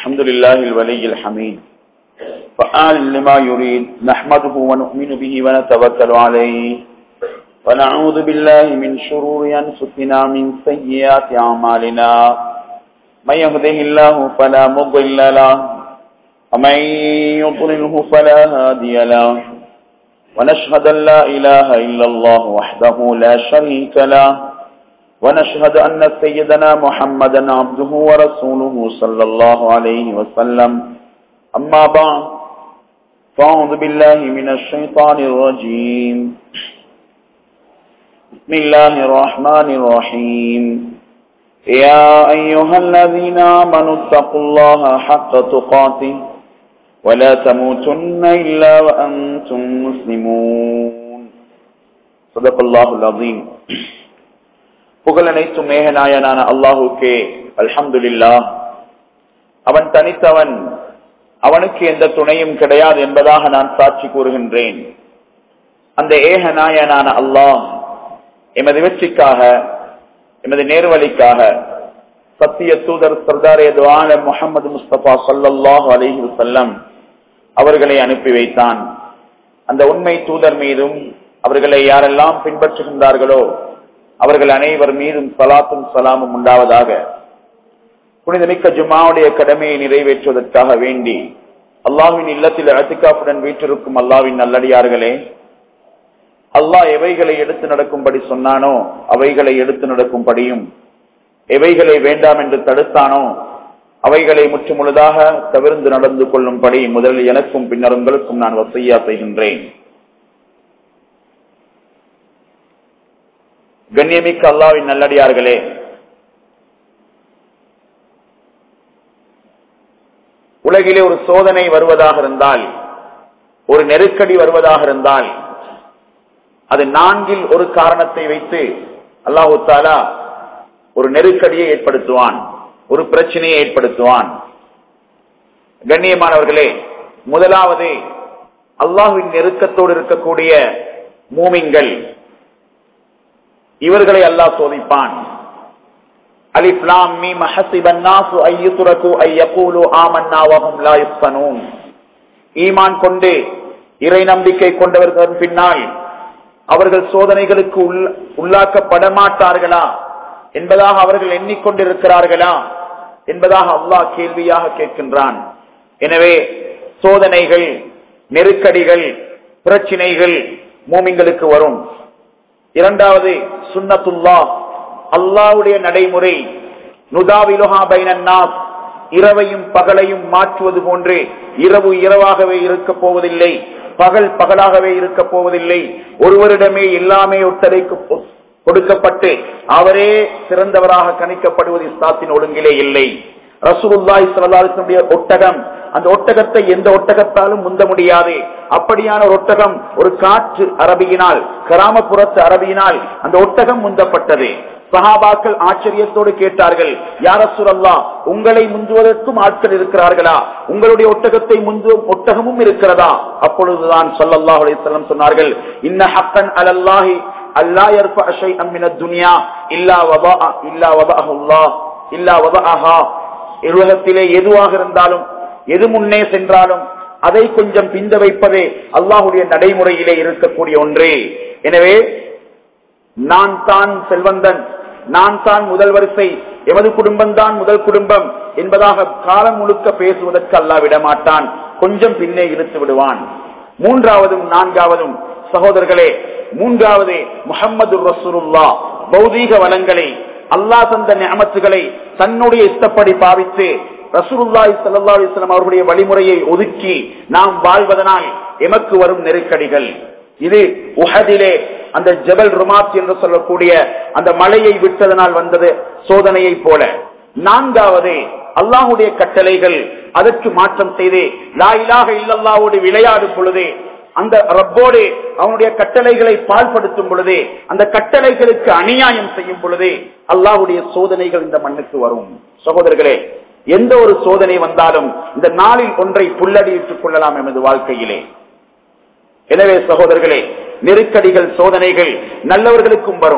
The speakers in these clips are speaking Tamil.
الحمد لله الولي الحميد فآل لما يريد نحمده ونؤمن به ونتوكل عليه ونعوذ بالله من شرور أنفسنا من سيئات أعمالنا من يهده الله فلا مضل له ومن يضلله فلا هادي له ونشهد أن لا إله إلا الله وحده لا شريك له ونشهد أن سيدنا محمدا عبده ورسوله صلى الله عليه وسلم أما بعد فأعوذ بالله من الشيطان الرجيم بسم الله الرحمن الرحيم يا أيها الذين آمنوا اتقوا الله حق تقاته ولا تموتن إلا وأنتم مسلمون صدق الله العظيم புகழ் அனைத்தும் மேகநாயனான அல்லாஹுக்கே அல்ஹம்துலில்லா அவன் தனித்தவன் அவனுக்கு எந்த துணையும் கிடையாது என்பதாக நான் சாட்சி கூறுகின்றேன் அந்த ஏகநாயனான அல்லாஹ் எமது வெற்றிக்காக எமது நேர்வழிக்காக சத்திய தூதர் சர்தாரே துவான முகமது முஸ்தபா சல்லாஹு அலஹி வல்லம் அவர்களை அனுப்பி வைத்தான் அந்த உண்மை தூதர் மீதும் அவர்களை யாரெல்லாம் பின்பற்றுகின்றார்களோ அவர்கள் அனைவர் மீதும் சலாத்தும் சலாமும் உண்டாவதாக புனிதமிக்க ஜுமாவுடைய கடமையை நிறைவேற்றுவதற்காக வேண்டி அல்லாவின் இல்லத்தில் அத்திகாப்புடன் வீற்றிருக்கும் அல்லாவின் நல்லடியார்களே அல்லாஹ் எவைகளை எடுத்து நடக்கும்படி சொன்னானோ அவைகளை எடுத்து நடக்கும்படியும் எவைகளை வேண்டாம் என்று தடுத்தானோ அவைகளை முற்று முழுதாக தவிர்ந்து நடந்து கொள்ளும்படி முதலில் எனக்கும் பின்னர் உங்களுக்கும் நான் வசையா செய்கின்றேன் கண்ணியமிக்க அல்லாவின் நல்லடியார்களே உலகிலே ஒரு சோதனை வருவதாக இருந்தால் ஒரு நெருக்கடி வருவதாக இருந்தால் அது நான்கில் ஒரு காரணத்தை வைத்து அல்லாஹு தாலா ஒரு நெருக்கடியை ஏற்படுத்துவான் ஒரு பிரச்சனையை ஏற்படுத்துவான் கண்ணியமானவர்களே முதலாவது அல்லாஹுவின் நெருக்கத்தோடு இருக்கக்கூடிய மூமிங்கள் இவர்களை அல்லாஹ் சோதிப்பான் அலிப்லாம் மீம் ஹசிபன் நாசு ஐயுத்துரகு ஐயகூலு ஆமன்னா வஹும் லா யுஃப்தனூன் ஈமான் கொண்டு இறை நம்பிக்கை கொண்டவர்கள் பின்னால் அவர்கள் சோதனைகளுக்கு உள்ளாக்கப்பட மாட்டார்களா என்பதாக அவர்கள் எண்ணிக்கொண்டிருக்கிறார்களா என்பதாக அல்லாஹ் கேள்வியாக கேட்கின்றான் எனவே சோதனைகள் நெருக்கடிகள் பிரச்சினைகள் மூமிங்களுக்கு வரும் இரண்டாவது சுன்னத்துல்லா அல்லாவுடைய நடைமுறை நுதாவிலுஹா பைனன்னாஸ் இரவையும் பகலையும் மாற்றுவது போன்று இரவு இரவாகவே இருக்க போவதில்லை பகல் பகலாகவே இருக்க போவதில்லை ஒருவரிடமே எல்லாமே ஒட்டடைக்கு கொடுக்கப்பட்டு அவரே சிறந்தவராக கணிக்கப்படுவது இஸ்லாத்தின் ஒழுங்கிலே இல்லை ரசூலுல்லாஹி ஸல்லல்லாஹு ஒட்டகம் அந்த ஒட்டகத்தை எந்த ஒட்டகத்தாலும் முந்த முடியாது அப்படியான ஒரு ஒட்டகம் ஒரு காற்று அரபியினால் கிராமப்புறத்து அரபியினால் அந்த ஒட்டகம் முந்தப்பட்டது சஹாபாக்கள் ஆச்சரியத்தோடு கேட்டார்கள் யார சுரல்லா உங்களை முந்துவதற்கும் ஆட்கள் இருக்கிறார்களா உங்களுடைய ஒட்டகத்தை முந்தும் ஒட்டகமும் இருக்கிறதா அப்பொழுதுதான் சொல்லல்லாஹ் அலிசல்லம் சொன்னார்கள் இன்ன ஹக்கன் அலல்லாஹி அல்லா யர்ஃப ஷைஅம் மின துன்யா இல்லா வதா இல்லா வதஅஹுல்லாஹ் இல்லா வதஅஹா உலகத்திலே எதுவாக இருந்தாலும் எது முன்னே சென்றாலும் அதை கொஞ்சம் பிந்த வைப்பதே அல்லாஹுடைய நடைமுறையிலே இருக்கக்கூடிய ஒன்றே எனவே நான் தான் செல்வந்தன் நான் தான் முதல் வரிசை எமது குடும்பம் தான் முதல் குடும்பம் என்பதாக காலம் முழுக்க பேசுவதற்கு அல்லா விடமாட்டான் கொஞ்சம் பின்னே இழுத்து விடுவான் மூன்றாவதும் நான்காவதும் சகோதரர்களே மூன்றாவது முகம்மது ரசூருல்லா பௌதீக வளங்களை அல்லா தந்த நியமத்துகளை தன்னுடைய இஷ்டப்படி பாவித்து ரசூலுல்லாய் சல்லா அலிஸ்லாம் அவர்களுடைய வழிமுறையை ஒதுக்கி நாம் வாழ்வதனால் எமக்கு வரும் நெருக்கடிகள் இது உஹதிலே அந்த ஜபல் ருமாத் என்று சொல்லக்கூடிய அந்த மலையை விட்டதனால் வந்தது சோதனையை போல நான்காவது அல்லாஹுடைய கட்டளைகள் அதற்கு மாற்றம் செய்து லாயிலாக இல்லல்லாவோடு விளையாடும் பொழுது அந்த ரப்போடு அவனுடைய கட்டளைகளை பால்படுத்தும் பொழுது அந்த கட்டளைகளுக்கு அநியாயம் செய்யும் பொழுது அல்லாஹுடைய சோதனைகள் இந்த மண்ணுக்கு வரும் சகோதரர்களே எந்த ஒரு சோதனை வந்தாலும் இந்த நாளில் ஒன்றை புல்லடியிட்டுக் கொள்ளலாம் எமது வாழ்க்கையிலே எனவே சகோதரர்களே நெருக்கடிகள் சோதனைகள் நல்லவர்களுக்கும் வரும்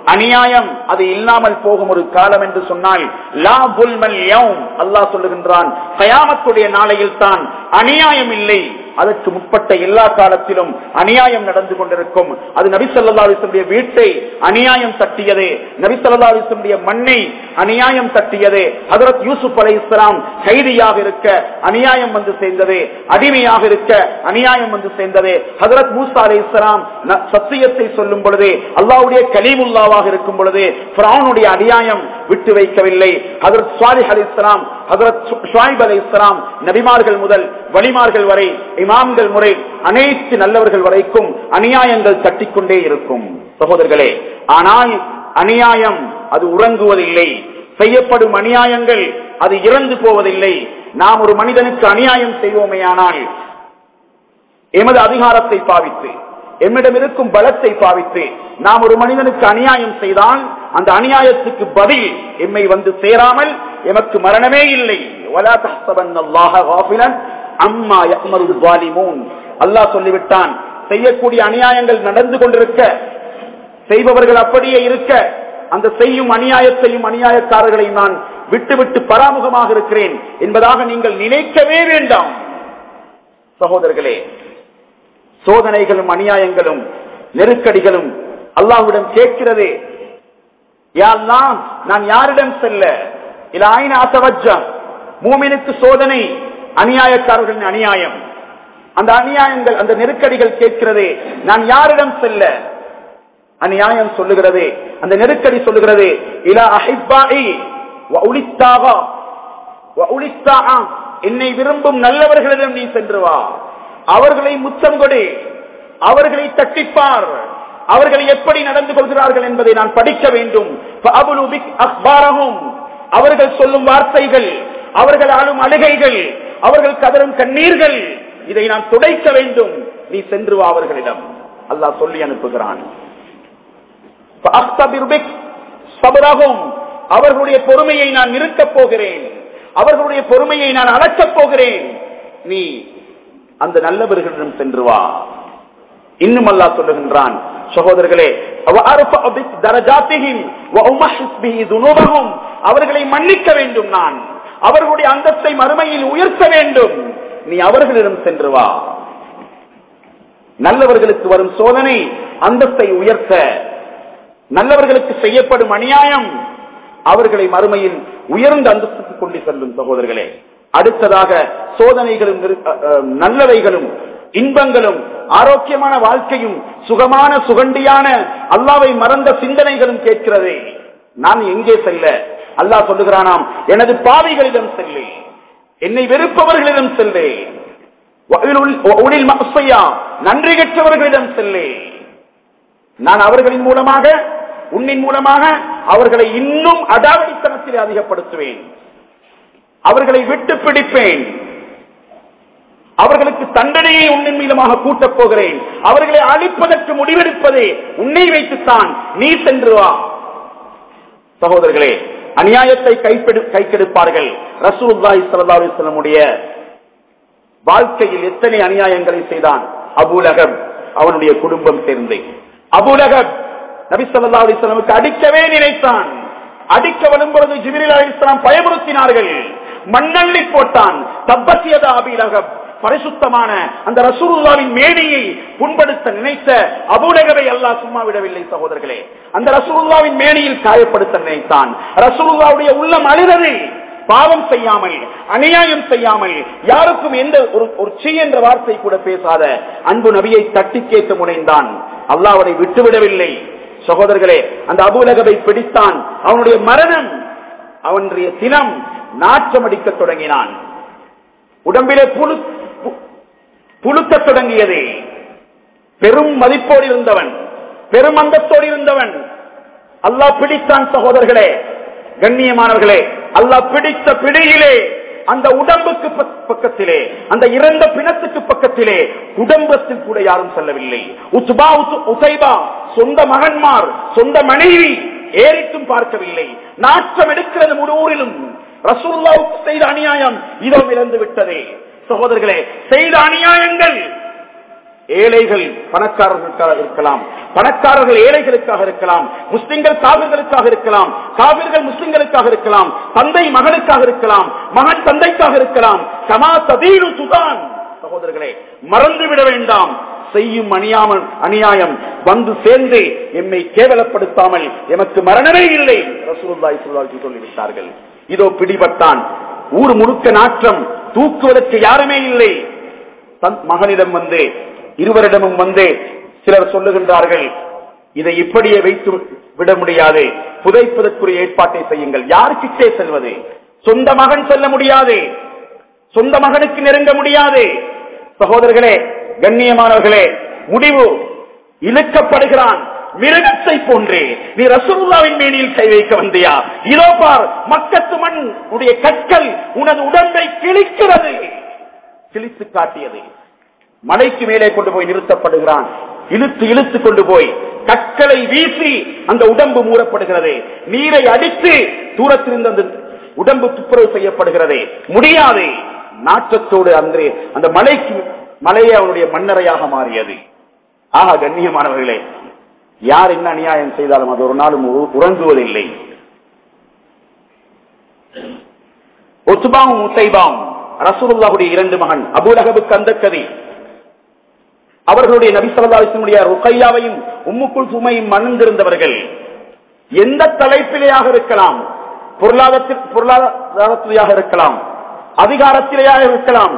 அநியாயம் அது இல்லாமல் போகும் ஒரு காலம் என்று சொன்னால் லா புல்மல் யௌம் அல்லாஹ் சொல்லுகின்றான் கயாமத்துடைய நாளையில் தான் அநியாயம் இல்லை அதற்கு முற்பட்ட எல்லா காலத்திலும் அநியாயம் நடந்து கொண்டிருக்கும் அது நபி சொல்லா அலிசனுடைய வீட்டை அநியாயம் தட்டியது நபி சொல்லா அலிசனுடைய மண்ணை அநியாயம் தட்டியது ஹதரத் யூசுப் அலை இஸ்லாம் கைதியாக இருக்க அநியாயம் வந்து சேர்ந்தது அடிமையாக இருக்க அநியாயம் வந்து சேர்ந்தது ஹதரத் மூசா அலை இஸ்லாம் சத்தியத்தை சொல்லும் பொழுது அல்லாவுடைய கலீமுல்லாவாக இருக்கும் பொழுது பிரானுடைய அநியாயம் விட்டு வைக்கவில்லை ஹதரத் சுவாலிஹ் அலி இஸ்லாம் ஹதரத் ஷுவாயிப் அலி இஸ்லாம் நபிமார்கள் முதல் வழிமார்கள் வரை இமாம்கள் முறை அனைத்து நல்லவர்கள் வரைக்கும் அநியாயங்கள் தட்டிக்கொண்டே இருக்கும் சகோதரர்களே ஆனால் அநியாயம் அது உறங்குவதில்லை செய்யப்படும் அநியாயங்கள் அது இறந்து போவதில்லை நாம் ஒரு மனிதனுக்கு அநியாயம் செய்வோமேயானால் எமது அதிகாரத்தை பாவித்து எம்மிடம் இருக்கும் பலத்தை பாவித்து நாம் ஒரு மனிதனுக்கு அநியாயம் செய்தால் அந்த அநியாயத்துக்கு பதில் எம்மை வந்து சேராமல் எமக்கு மரணமே இல்லை அம்மா அல்லாஹ் சொல்லிவிட்டான் செய்யக்கூடிய அநியாயங்கள் நடந்து கொண்டிருக்க செய்பவர்கள் அப்படியே இருக்க அந்த செய்யும் அநியாயத்தையும் அநியாயக்காரர்களையும் நான் விட்டு விட்டு பராமுகமாக இருக்கிறேன் என்பதாக நீங்கள் நினைக்கவே வேண்டாம் சகோதரர்களே சோதனைகளும் அநியாயங்களும் நெருக்கடிகளும் அல்லாஹ்விடம் கேட்கிறது யாரெல்லாம் நான் யாரிடம் செல்ல இல்ல ஆயின ஆசவஜம் மூமினுக்கு சோதனை அநியாயக்காரர்களின் அநியாயம் அந்த அநியாயங்கள் அந்த நெருக்கடிகள் கேட்கிறது நான் யாரிடம் செல்ல அநியாயம் சொல்லுகிறது அந்த நெருக்கடி சொல்லுகிறது இலா அஹிப்பாயி என்னை விரும்பும் நல்லவர்களிடம் நீ சென்று வா அவர்களை முத்தம் கொடு அவர்களை தட்டிப்பார் அவர்கள் எப்படி நடந்து கொள்கிறார்கள் என்பதை நான் படிக்க வேண்டும் அவர்கள் சொல்லும் வார்த்தைகள் அவர்கள் ஆளும் அழுகைகள் அவர்கள் கதரும் கண்ணீர்கள் இதை நான் துடைக்க வேண்டும் நீ சென்று வா அவர்களிடம் அல்லாஹ் சொல்லி அனுப்புகிறான் அவர்களுடைய பொறுமையை நான் நிறுத்தப் போகிறேன் அவர்களுடைய பொறுமையை நான் அழைக்கப் போகிறேன் நீ அந்த நல்லவர்களிடம் சென்று வா இன்னும் அல்லா சொல்லுகின்றான் சகோதரர்களே அவர்களை மன்னிக்க வேண்டும் நான் அவர்களுடைய அந்தத்தை மறுமையில் உயர்த்த வேண்டும் நீ அவர்களிடம் சென்று வா நல்லவர்களுக்கு வரும் சோதனை அந்தத்தை உயர்த்த நல்லவர்களுக்கு செய்யப்படும் அநியாயம் அவர்களை மறுமையில் உயர்ந்த அந்தஸ்துக்கு கொண்டு செல்லும் சகோதரர்களே அடுத்ததாக சோதனைகளும் நல்லவைகளும் இன்பங்களும் ஆரோக்கியமான வாழ்க்கையும் சுகமான சுகண்டியான அல்லாவை மறந்த சிந்தனைகளும் கேட்கிறது நான் எங்கே செல்ல அல்லாஹ் சொல்லுகிறானாம் எனது பாவிகளிடம் செல்லே என்னை வெறுப்பவர்களிடம் செல்லே நன்றி கற்றவர்களிடம் செல்லே நான் அவர்களின் மூலமாக உன்னின் மூலமாக அவர்களை இன்னும் அடாவடித்தனத்தில் அதிகப்படுத்துவேன் அவர்களை விட்டு பிடிப்பேன் அவர்களுக்கு தண்டனையை உன்னின் மீதமாக கூட்டப் போகிறேன் அவர்களை அழிப்பதற்கு முடிவெடுப்பதே உன்னை வைத்துத்தான் நீ சென்று வா சகோதரர்களே அநியாயத்தை கைக்கெடுப்பார்கள் ரசூல்லாஹி சல்லா அலிஸ்லமுடைய வாழ்க்கையில் எத்தனை அநியாயங்களை செய்தான் அபுலகப் அவனுடைய குடும்பம் சேர்ந்து அபுலகப் நபி சொல்லா அலிஸ்லாமுக்கு அடிக்கவே நினைத்தான் அடிக்க வரும் பொழுது ஜிபிரில் அலி இஸ்லாம் பயமுறுத்தினார்கள் மண்ணள்ளி போட்டான் தப்பசியதா அபிலகப் பரிசுத்தமான அந்த ரசூலுல்லாவின் மேடையை புண்படுத்த நினைத்த அபுலகவை அல்லாஹ் சும்மா விடவில்லை சகோதரர்களே அந்த ரசூலுல்லாவின் மேடையில் காயப்படுத்த நினைத்தான் ரசூலுல்லாவுடைய உள்ளம் அழுதது பாவம் செய்யாமல் அநியாயம் செய்யாமல் யாருக்கும் எந்த ஒரு ஒரு சி என்ற வார்த்தை கூட பேசாத அன்பு நபியை தட்டி கேட்க முனைந்தான் அல்லாஹ் அவனை விட்டுவிடவில்லை சகோதரர்களே அந்த அபுலகவை பிடித்தான் அவனுடைய மரணம் அவனுடைய தினம் நாற்றம் அடிக்க தொடங்கினான் உடம்பிலே புழு புழுக்க தொடங்கியது பெரும் மதிப்போடு இருந்தவன் பெரும் அந்தத்தோடு இருந்தவன் அல்லாஹ் பிடித்தான் சகோதரர்களே கண்ணியமானவர்களே அல்லாஹ் பிடித்த பிடியிலே அந்த உடம்புக்கு பக்கத்திலே அந்த இறந்த பிணத்துக்கு பக்கத்திலே குடும்பத்தில் கூட யாரும் செல்லவில்லை உத்பா உசைபா சொந்த மகன்மார் சொந்த மனைவி ஏறிட்டும் பார்க்கவில்லை நாற்றம் எடுக்கிறது முழு ஊரிலும் ரசூல்லாவுக்கு செய்த அநியாயம் இதோ இழந்து விட்டதே சகோதரர்களே செய்த அநியாயங்கள் ஏழைகள் பணக்காரர்களுக்காக இருக்கலாம் பணக்காரர்கள் ஏழைகளுக்காக இருக்கலாம் முஸ்லிம்கள் காவிர்களுக்காக இருக்கலாம் காவிர்கள் முஸ்லிம்களுக்காக இருக்கலாம் தந்தை மகனுக்காக இருக்கலாம் மகன் தந்தைக்காக இருக்கலாம் சமா சதீரு சுதான் சகோதரர்களே மறந்துவிட வேண்டாம் செய்யும் அநியாமல் அநியாயம் வந்து சேர்ந்து எம்மை கேவலப்படுத்தாமல் எமக்கு மரணமே இல்லை ரசூலுல்லாஹி ஸல்லல்லாஹு அலைஹி சொல்லிவிட்டார்கள் இதோ பிடிபட்டான் ஊர் முழுக்க நாற்றம் தூக்குவதற்கு யாருமே இல்லை தன் மகனிடம் வந்து இருவரிடமும் வந்து சிலர் சொல்லுகின்றார்கள் இதை இப்படியே வைத்து விட முடியாது புதைப்பதற்குரிய ஏற்பாட்டை செய்யுங்கள் யாருக்கிட்டே செல்வது சொந்த மகன் செல்ல முடியாது சொந்த மகனுக்கு நெருங்க முடியாது சகோதரர்களே கண்ணியமானவர்களே முடிவு இழுக்கப்படுகிறான் மிருகத்தை போன்றே நீ ரசூலுல்லாவின் மேனியில் கை வைக்க வந்தியா இதோ பார் மக்கத்து மண் உடைய கற்கள் உனது உடம்பை கிழிக்கிறது கிழித்து காட்டியது மலைக்கு மேலே கொண்டு போய் நிறுத்தப்படுகிறான் இழுத்து இழுத்து கொண்டு போய் கற்களை வீசி அந்த உடம்பு மூடப்படுகிறது நீரை அடித்து தூரத்திலிருந்து அந்த உடம்பு துப்புரவு செய்யப்படுகிறது முடியாது நாற்றத்தோடு அன்றே அந்த மலைக்கு மலையே அவனுடைய மண்ணறையாக மாறியது ஆக கண்ணியமானவர்களே யார் என்ன அநியாயம் செய்தாலும் அது ஒரு நாளும் உ- உறங்குவதில்லை ஒத்துபாவும் முத்தைபாவும் ரசூலுல்லாஹுடைய இரண்டு மகன் அபூலகபுக்கு அந்த கதி அவர்களுடைய நபி சொல்லா ருக்கையாவையும் உம்முக்குள் சுமையும் மணந்திருந்தவர்கள் எந்த தலைப்பிலேயாக இருக்கலாம் பொருளாதாரத்தில் பொருளாதாரத்திலேயாக இருக்கலாம் அதிகாரத்திலேயாக இருக்கலாம்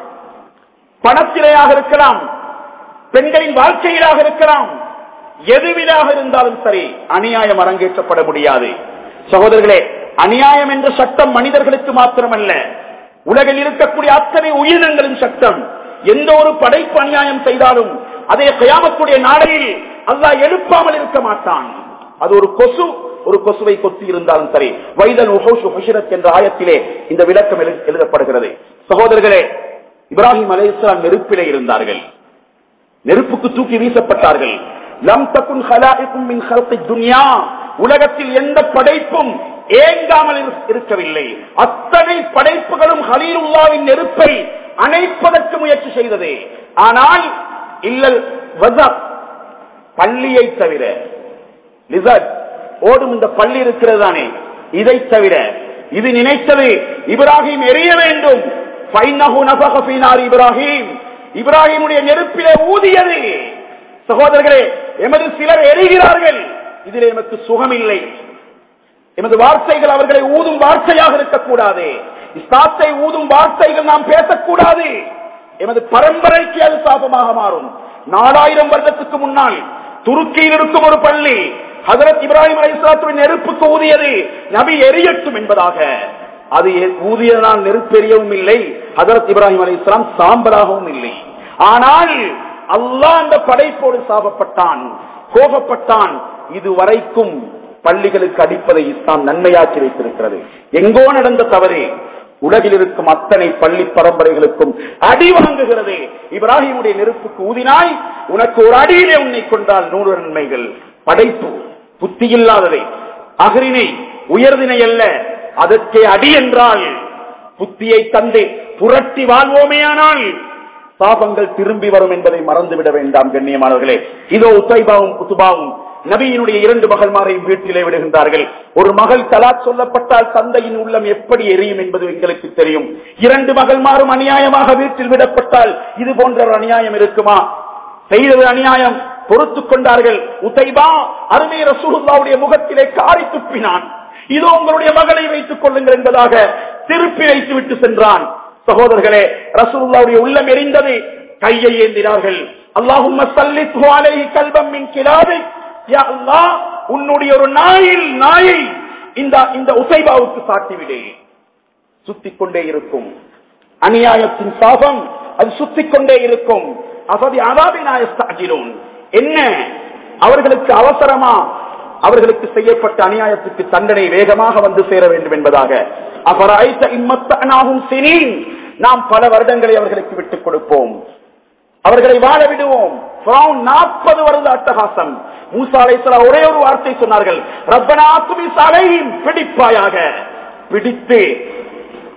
பணத்திலேயாக இருக்கலாம் பெண்களின் வாழ்க்கையிலாக இருக்கலாம் எதுவிதாக இருந்தாலும் சரி அநியாயம் அரங்கேற்றப்பட முடியாது சகோதரர்களே அநியாயம் என்ற சட்டம் மனிதர்களுக்கு மாத்திரமல்ல உலகில் இருக்கக்கூடிய அத்தனை உயிரினங்களின் சட்டம் எந்த ஒரு படைப்பு அநியாயம் செய்தாலும் அதே கயாமத்துடைய நாளையில் அல்லாஹ் எழுப்பாமல் இருக்க மாட்டான் அது ஒரு கொசு ஒரு கொசுவை கொத்தி இருந்தாலும் சரி வைதன் உஹோஷு ஹுஷரத் என்ற ஆயத்திலே இந்த விளக்கம் எழு- எழுதப்படுகிறது சகோதரர்களே இப்ராஹிம் அலைஹிஸ்ஸலாம் நெருப்பிலே இருந்தார்கள் நெருப்புக்கு தூக்கி வீசப்பட்டார்கள் லம் தகுன் ஹலாயிக்கும் மின் ஹல்கி துன்யா உலகத்தில் எந்த படைப்பும் ஏங்காமல் இரு- இருக்கவில்லை அத்தனை படைப்புகளும் ஹலீலுல்லாவின் நெருப்பை அணைப்பதற்கு முயற்சி செய்தது ஆனால் இல்லல் வஸப், பள்ளியை தவிர லிசர்ட் ஓடும் இந்த பள்ளி இருக்கிறது தானே இதை தவிர இது நினைத்தது இப்ராஹிம் எரிய வேண்டும் ஃபைன்னஹு நஃபக ஃபீ நாரி இப்ராஹிம் இப்ராஹிமுடைய நெருப்பிலே ஊதியது சகோதரர்களே எமது சிலர் எரிகிறார்கள் இதில் எமக்கு சுகம் இல்லை எமது வார்த்தைகள் அவர்களை ஊதும் வார்த்தையாக இருக்கக்கூடாது இஸ்லாத்தை ஊதும் வார்த்தைகள் நாம் பேசக்கூடாது எமது பரம்பரைக்கு அது சாபமாக மாறும் நாலாயிரம் வருடத்துக்கு முன்னால் துருக்கியில் இருக்கும் ஒரு பள்ளி ஹதரத் இப்ராஹிம் அலைஹிஸ்ஸலாத்துவின் நெருப்புக்கு ஊதியது நபி எரியட்டும் என்பதாக அது எ- ஊதியதனால் நெருப்பெரியவும் இல்லை ஹதரத் இப்ராஹிம் அலைஹிஸ்ஸலாம் சாம்பலாகவும் இல்லை ஆனால் அல்லாஹ் அந்த படைப்போடு சாபப்பட்டான் கோபப்பட்டான் இதுவரைக்கும் பள்ளிகளுக்கு அடிப்பதை இஸ்லாம் நன்மையாக்கி வைத்திருக்கிறது எங்கோ நடந்த தவறு உலகில் இருக்கும் அத்தனை பள்ளி பரம்பரைகளுக்கும் அடி வாங்குகிறது இப்ராஹிமுடைய நெருப்புக்கு ஊதினாய் உனக்கு ஒரு அடியிலே உன்னை கொண்டால் நூறு நன்மைகள் படைப்பு புத்தி இல்லாததை அகரினை உயர்தினை அல்ல அதற்கே அடி என்றால் புத்தியை தந்து புரட்டி வாழ்வோமேயானால் பாபங்கள் திரும்பி வரும் என்பதை மறந்துவிட வேண்டாம் கண்ணியமானவர்களே இதோ உத்தைபாவும் குத்துபாவும் நபியினுடைய இரண்டு மகள்மாரையும் வீட்டிலே விடுகின்றார்கள் ஒரு மகள் தலாக் சொல்லப்பட்டால் தந்தையின் உள்ளம் எப்படி எரியும் என்பது எங்களுக்கு தெரியும் இரண்டு மகள்மாரும் அநியாயமாக வீட்டில் விடப்பட்டால் இது போன்ற ஒரு அநியாயம் இருக்குமா செய்தது அநியாயம் பொறுத்துக் கொண்டார்கள் உத்தைபா அருமை ரசூலுல்லாவுடைய முகத்திலே காரி துப்பினான் இதோ உங்களுடைய மகளை வைத்துக் கொள்ளுங்கள் என்பதாக திருப்பி வைத்து விட்டு சென்றான் சகோதரர்களே ரசூலுல்லாவுடைய உள்ளம் எரிந்தது கையை ஏந்தினார்கள் அல்லாஹும் கல்வம் மின் கிலாவை யா அல்லாஹ் உன்னுடைய ஒரு நாயில் நாயை இந்த இந்த உசைபாவுக்கு சாட்டிவிடு சுத்திக் கொண்டே இருக்கும் அநியாயத்தின் சாபம் அது சுத்திக் கொண்டே இருக்கும் அசதி அதாபிநாயஸ்தாகிரோன் என்ன அவர்களுக்கு அவசரமா அவர்களுக்கு செய்யப்பட்ட அநியாயத்துக்கு தண்டனை வேகமாக வந்து சேர வேண்டும் என்பதாக அபராய்த்த இம்மத்தானாகும் சினீன் நாம் பல வருடங்களை அவர்களுக்கு விட்டுக் கொடுப்போம் அவர்களை வாழ விடுவோம் நாற்பது வருட அட்டகாசம் மூசா அலைஹிஸ்ஸலாம் ஒரே ஒரு வார்த்தை சொன்னார்கள் ரப்பனா துமி சலையும் பிடிப்பாயாக பிடித்து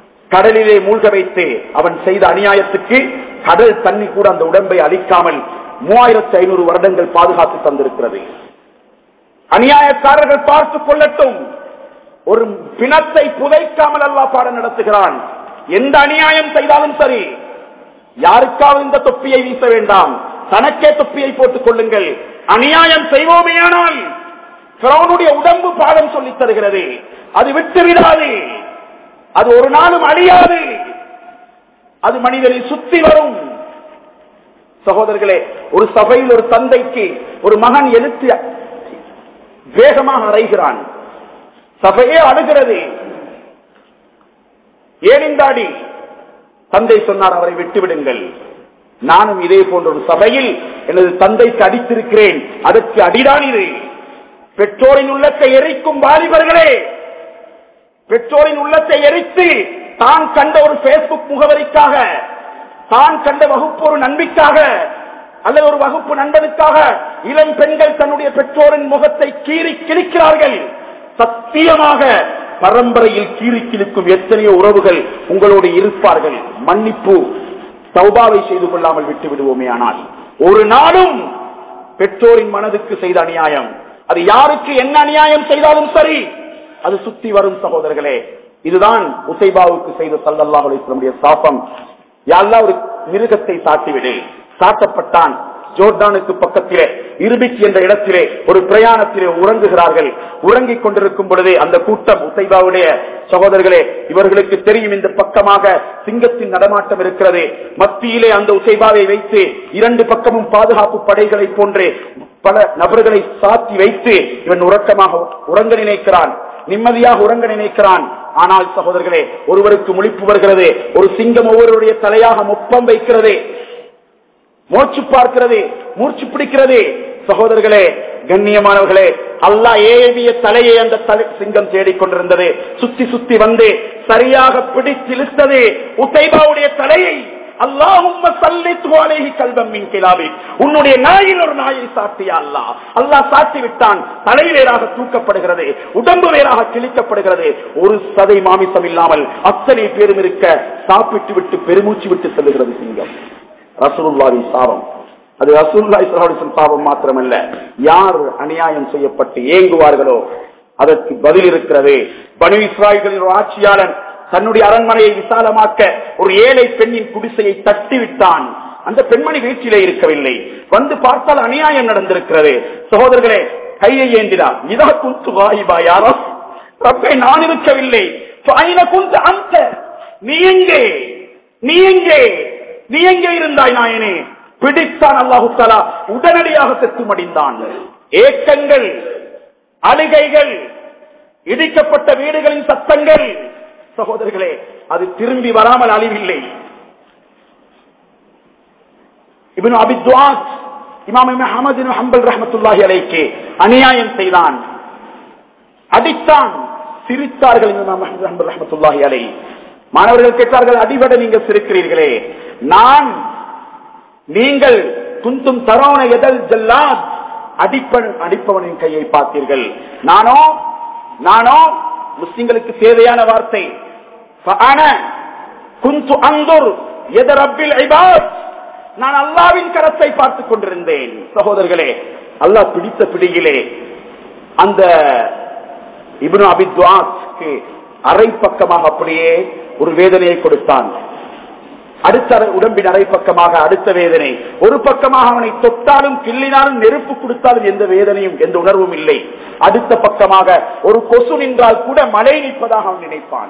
கடலிலே மூழ்க வைத்து அவன் செய்த அநியாயத்துக்கு கடல் தண்ணி கூட அந்த உடம்பை அழிக்காமல் மூவாயிரத்தி ஐநூறு வருடங்கள் பாதுகாத்து தந்திருக்கிறது அநியாயக்காரர்கள் பார்த்துக் கொள்ளட்டும் ஒரு பிணத்தை புதைக்காமல் அல்லா பாடம் நடத்துகிறான் எந்த அநியாயம் செய்தாலும் சரி யாருக்காவது இந்த தொப்பியை வீச வேண்டாம் தனக்கே தொப்பியை போட்டுக் கொள்ளுங்கள் அநியாயம் செய்வோமேயானால் பிறவனுடைய உடம்பு பாடம் சொல்லித் தருகிறது அது விட்டு விடாது அது ஒரு நாளும் அழியாது அது மனிதனை சுத்தி வரும் சகோதரர்களே ஒரு சபையில் ஒரு தந்தைக்கு ஒரு மகன் எழுத்து வேகமாக அறைகிறான் சபையே அழுகிறது ஏனிந்தாடி தந்தை சொன்னார் அவரை விட்டுவிடுங்கள் நானும் இதே போன்ற ஒரு சபையில் எனது தந்தைக்கு அடித்திருக்கிறேன் அதற்கு அடிதான் இது பெற்றோரின் உள்ளத்தை எரிக்கும் வாலிபர்களே பெற்றோரின் உள்ளத்தை எரித்து தான் கண்ட ஒரு பேஸ்புக் முகவரிக்காக தான் கண்ட வகுப்பு ஒரு நன்மைக்காக அல்லது ஒரு வகுப்பு நண்பனுக்காக இளம் பெண்கள் தன்னுடைய பெற்றோரின் முகத்தை கீறி கிழிக்கிறார்கள் சத்தியமாக பரம்பரையில் கீறி கிழிக்கும் எத்தனையோ உறவுகள் உங்களோடு இருப்பார்கள் மன்னிப்பு சௌபாவை செய்து கொள்ளாமல் விட்டு விடுவோமே ஆனால் ஒரு நாளும் பெற்றோரின் மனதுக்கு செய்த அநியாயம் அது யாருக்கு என்ன அநியாயம் செய்தாலும் சரி அது சுத்தி வரும் சகோதரர்களே இதுதான் உசைபாவுக்கு செய்த சல்லல்லாஹு அலைஹி வஸல்லம் உடைய சாபம் யாரெல்லாம் ஒரு மிருகத்தை சாட்டிவிடு சாட்டப்பட்டான் ஜோர்டானுக்கு பக்கத்திலே இருபிக் என்ற இடத்திலே ஒரு பிரயாணத்திலே உறங்குகிறார்கள் உறங்கிக் கொண்டிருக்கும் பொழுதே அந்த கூட்டம் உசைபாவுடைய சகோதரர்களே இவர்களுக்கு தெரியும் இந்த பக்கமாக சிங்கத்தின் நடமாட்டம் இருக்கிறது மத்தியிலே அந்த உசைபாவை வைத்து இரண்டு பக்கமும் பாதுகாப்பு படைகளை போன்றே பல நபர்களை சாத்தி வைத்து இவன் உறக்கமாக உறங்க நினைக்கிறான் நிம்மதியாக உறங்க நினைக்கிறான் ஆனால் சகோதரர்களே ஒருவருக்கு முழிப்பு வருகிறது ஒரு சிங்கம் ஒவ்வொருடைய தலையாக முப்பம் வைக்கிறது மூச்சு பார்க்கிறது மூச்சு பிடிக்கிறது சகோதரர்களே கண்ணியமானவர்களே அல்லா ஏவிய தலையை அந்த தலை சிங்கம் தேடிக்கொண்டிருந்தது சுத்தி சுத்தி வந்து சரியாக பிடித்திழுத்தது உத்தைபாவுடைய தலையை அல்லாஹும் உன்னுடைய நாயில் ஒரு நாயை சாட்டியா அல்லா அல்லாஹ் சாட்டி விட்டான் தலை வேறாக தூக்கப்படுகிறது உடம்பு வேறாக கிழிக்கப்படுகிறது ஒரு சதை மாமிசம் இல்லாமல் அத்தனை பேரும் இருக்க சாப்பிட்டு விட்டு பெருமூச்சு விட்டு செல்லுகிறது சிங்கம் ரசூலுல்லாவி சாபம் அது ரசூல்லா இஸ்லாமின் பாவம் மாத்திரமல்ல யார் அநியாயம் செய்யப்பட்டு ஏங்குவார்களோ அதற்கு பதில் இருக்கிறது பனு இஸ்ராயல்களின் ஒரு ஆட்சியாளன் தன்னுடைய அரண்மனையை விசாலமாக்க ஒரு ஏழை பெண்ணின் குடிசையை தட்டிவிட்டான் அந்த பெண்மணி வீழ்ச்சியிலே இருக்கவில்லை வந்து பார்த்தால் அநியாயம் நடந்திருக்கிறது சகோதரர்களே கையை ஏந்தினார் இதா குந்து வாயிபா யாரோ ரப்பை நான் இருக்கவில்லை குந்து அந்த நீ எங்கே நீ எங்கே நீ எங்கே இருந்தாய் நாயனே பிடித்தான் அல்லாஹு தாலா உடனடியாக செத்து மடிந்தான் ஏக்கங்கள் அழுகைகள் இடிக்கப்பட்ட வீடுகளின் சத்தங்கள் சகோதரர்களே அது திரும்பி வராமல் அழிவில்லை இவன் அபித்வாஸ் இமாம் அஹமது ஹம்பல் ரஹமத்துல்லாஹி அலைக்கு அநியாயம் செய்தான் அடித்தான் சிரித்தார்கள் இமாம் அஹமது ஹம்பல் ரஹமத்துல்லாஹி அலை மாணவர்கள் கேட்டார்கள் அடிபட நீங்க சிரிக்கிறீர்களே நான் நீங்கள் குந்தும் தரோன எதல் ஜல்லாத் அடிப்பன் அடிப்பவனின் கையை பார்த்தீர்கள் நானோ நானோ முஸ்லிம்களுக்கு தேவையான வார்த்தை குந்து அந்துர் எதரப்பில் நான் அல்லாவின் கரத்தை பார்த்துக் கொண்டிருந்தேன் சகோதரர்களே அல்லாஹ் பிடித்த பிடியிலே அந்த இப்னு அபித்வாஸ்க்கு அரை பக்கமாக அப்படியே ஒரு வேதனையை கொடுத்தான் அடுத்த உடம்பின் அரை பக்கமாக அடுத்த வேதனை ஒரு பக்கமாக அவனை தொட்டாலும் கிள்ளினாலும் நெருப்பு கொடுத்தாலும் எந்த வேதனையும் எந்த உணர்வும் இல்லை அடுத்த பக்கமாக ஒரு கொசு நின்றால் கூட மழை நிற்பதாக அவன் நினைப்பான்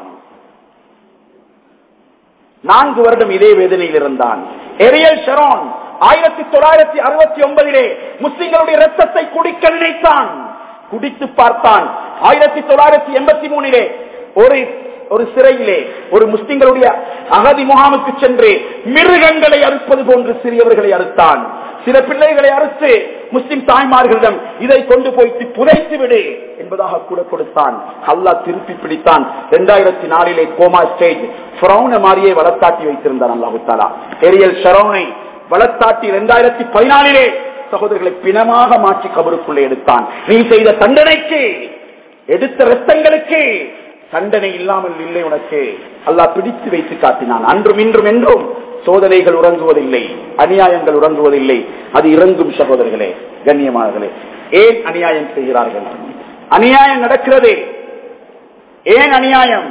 நான்கு வருடம் இதே வேதனையில் இருந்தான் எரியல் ஷெரோன் ஆயிரத்தி தொள்ளாயிரத்தி அறுபத்தி ஒன்பதிலே முஸ்லிம்களுடைய ரத்தத்தை குடிக்க நினைத்தான் குடித்து பார்த்தான் ஆயிரத்தி தொள்ளாயிரத்தி எண்பத்தி மூணிலே ஒரு ஒரு சிறையிலே ஒரு முஸ்லிம்களுடைய அகதி முகாமுக்கு சென்று மிருகங்களை அறுப்பது போன்று சிறியவர்களை அறுத்தான் சில பிள்ளைகளை அறுத்து முஸ்லிம் தாய்மார்களிடம் இதை கொண்டு போய் புதைத்து விடு என்பதாக கூட கொடுத்தான் அல்லா திருப்பி பிடித்தான் இரண்டாயிரத்தி நாலிலே கோமா ஸ்டேஜ் பிரௌன மாறியை வளர்த்தாட்டி வைத்திருந்தான் அல்லாஹு தாலா எரியல் ஷரௌனை வளர்த்தாட்டி இரண்டாயிரத்தி பதினாலிலே சகோதரர்களை பிணமாக மாற்றி கபருக்குள்ளே எடுத்தான் நீ செய்த தண்டனைக்கு எடுத்த ரத்தங்களுக்கு தண்டனை இல்லாமல் இல்லை உனக்கு அல்லாஹ் பிடித்து வைத்து காட்டினான் அன்றும் இன்றும் என்றும் சோதனைகள் உறங்குவதில்லை அநியாயங்கள் உறங்குவதில்லை அது இறங்கும் சகோதரர்களே கண்ணியமானர்களே ஏன் அநியாயம் செய்கிறார்கள் அநியாயம் நடக்கிறது ஏன் அநியாயம்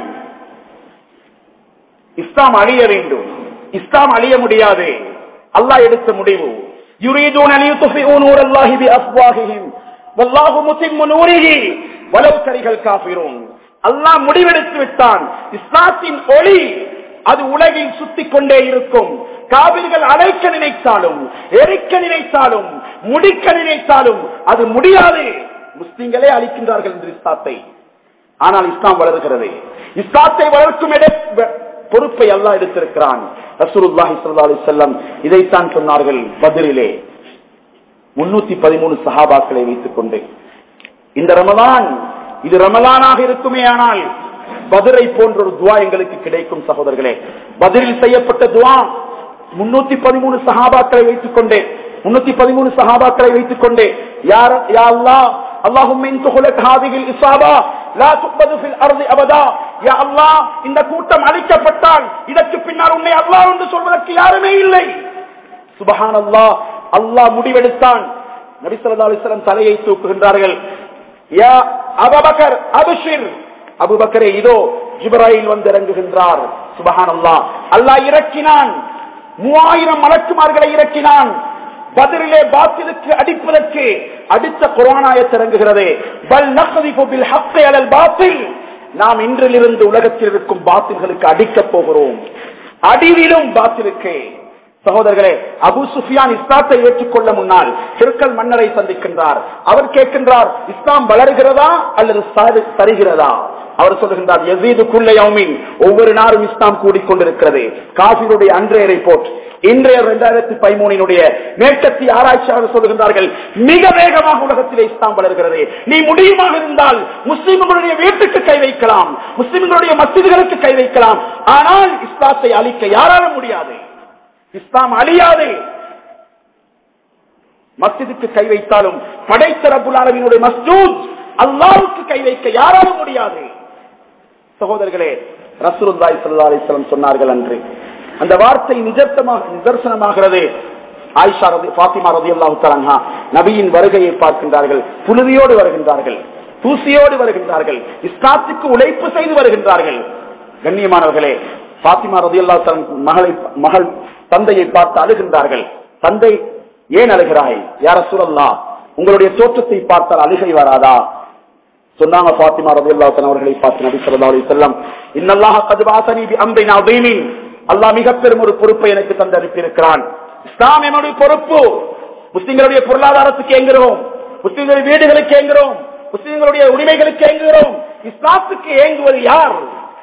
இஸ்லாம் அழிய வேண்டும் இஸ்லாம் அழிய முடியாது அல்லாஹ் எடுத்த முடிவு يريدون أن يطفئوا نور الله بأفواههم والله متم نوره ولو كره الكافرون அல்லாஹ் முடிவெடுத்து விட்டான் இஸ்லாத்தின் ஒளி அது உலகில் சுத்திக் கொண்டே இருக்கும் காவிர்கள் அழைக்க நினைத்தாலும் எரிக்க நினைத்தாலும் முடிக்க நினைத்தாலும் அது முடியாது முஸ்லிம்களே அளிக்கின்றார்கள் என்று இஸ்லாத்தை ஆனால் இஸ்லாம் வளர்கிறது இஸ்லாத்தை வளர்க்கும் இட பொறுப்பை அல்லாஹ் எடுத்திருக்கிறான் ரசூலுல்லாஹி ஸல்லல்லாஹு அலைஹி வஸல்லம் இதைத்தான் சொன்னார்கள் பதிரிலே முன்னூத்தி பதிமூணு சஹாபாக்களை வைத்துக் கொண்டு இந்த ரமலான் இது ரமலானாக இருக்குமே ஆனால் பதிரை போன்ற ஒரு துவா எங்களுக்கு கிடைக்கும் சகோதரர்களே பதிலில் செய்யப்பட்ட துவா முன்னூத்தி பதிமூணு சஹாபாக்களை வைத்துக் கொண்டே முன்னூத்தி பதிமூணு சஹாபாக்களை வைத்துக் கொண்டே யார் யா அல்லாஹ் اللهم ان تخلق هذه الاصابه لا تقبض في الارض ابدا يا الله இந்த கூட்டம் அழிக்கப்பட்டால் இதற்கு பின்னால் உன்னை அல்லாஹ் என்று சொல்வதற்கு யாருமே இல்லை சுபஹானல்லாஹ் அல்லாஹ் முடிவெடுத்தான் நபி ஸல்லல்லாஹு அலைஹி வஸல்லம் தலையை தூக்குகின்றார்கள் யா அபூபக்கர் அப்ஷிர் அபூபக்கரே இதோ ஜிப்ராயில் வந்து இறங்குகின்றார் சுபஹானல்லாஹ் அல்லாஹ் இறக்கினான் மூவாயிரம் மலக்குமார்களை இறக்கினான் பதிலே பாத்திலுக்கு அடிப்பதற்கு அடித்த குரானாயத் இறங்குகிறது பல் நக்திஃபு பில் ஹக்கி அலல் பாத்தில் நாம் இன்றிலிருந்து உலகத்தில் இருக்கும் பாத்தில்களுக்கு அடிக்கப் போகிறோம் அடிவிலும் பாத்திலுக்கு சகோதரர்களே அபு சுஃபியான் இஸ்லாத்தை ஏற்றுக்கொள்ள முன்னால் திருக்கல் மன்னரை சந்திக்கின்றார் அவர் கேட்கின்றார் இஸ்லாம் வளர்கிறதா அல்லது சரி- சரிகிறதா அவர் சொல்லுகின்றார் எசீது குள்ளையமின் ஒவ்வொரு நாளும் இஸ்லாம் கூடிக்கொண்டிருக்கிறது காபிருடைய அன்றைய ரிப்போர்ட் இன்றைய இரண்டாயிரத்தி பதிமூணினுடைய மேற்கத்திய ஆராய்ச்சியாளர் சொல்லுகின்றார்கள் மிக வேகமாக உலகத்திலே இஸ்லாம் வளர்கிறது நீ முடியுமாக இருந்தால் முஸ்லிம்களுடைய வீட்டுக்கு கை வைக்கலாம் முஸ்லிம்களுடைய மசிதிகளுக்கு கை வைக்கலாம் ஆனால் இஸ்லாத்தை அழிக்க யாராலும் முடியாது இஸ்லாம் அழியாது மஸ்ஜிதுக்கு கை வைத்தாலும் படைத்த ரபுல் ஆலமீனுடைய மஸ்ஜூத் அல்லாவுக்கு கை வைக்க யாராலும் முடியாது சகோதரர்களே ரசூலுல்லாஹி ஸல்லல்லாஹு அலைஹி வஸல்லம் சொன்னார்கள் அன்று அந்த வார்த்தை நிஜத்தமாக நிதர்சனமாகிறது ஆயிஷா ரதி ஃபாத்திமா ரலியல்லாஹு தஆலா அன்ஹா நபியின் வருகையை பார்க்கின்றார்கள் புழுதியோடு வருகின்றார்கள் தூசியோடு வருகின்றார்கள் இஸ்லாத்துக்கு உழைப்பு செய்து வருகின்றார்கள் கண்ணியமானவர்களே பாத்திமா ரதியல்லாஹு தஆலா மகளை மகள் தந்தையை பார்த்து அழுகின்றார்கள் தந்தை ஏன் அழுகிறாய் யார சூழல்லா உங்களுடைய தோற்றத்தை பார்த்தால் அழுகை வராதா சொன்னாங்க பாத்திமா ரலியல்லாஹு தஆலா அவர்களை பார்த்து நபி ஸல்லல்லாஹு அலைஹி வஸல்லம் இன்னல்லாஹ கத் பஅஸனி பி அம்ரின் அதீமின் அல்லாஹ் மிக பெரும் ஒரு பொறுப்பை எனக்கு தந்து அனுப்பியிருக்கிறான் இஸ்லாம் என்னுடைய பொறுப்பு முஸ்லிம்களுடைய பொருளாதாரத்துக்கு ஏங்குகிறோம் முஸ்லிம்களுடைய வீடுகளுக்கு ஏங்குகிறோம் முஸ்லிம்களுடைய உரிமைகளுக்கு ஏங்குகிறோம் இஸ்லாத்துக்கு ஏங்குவது யார்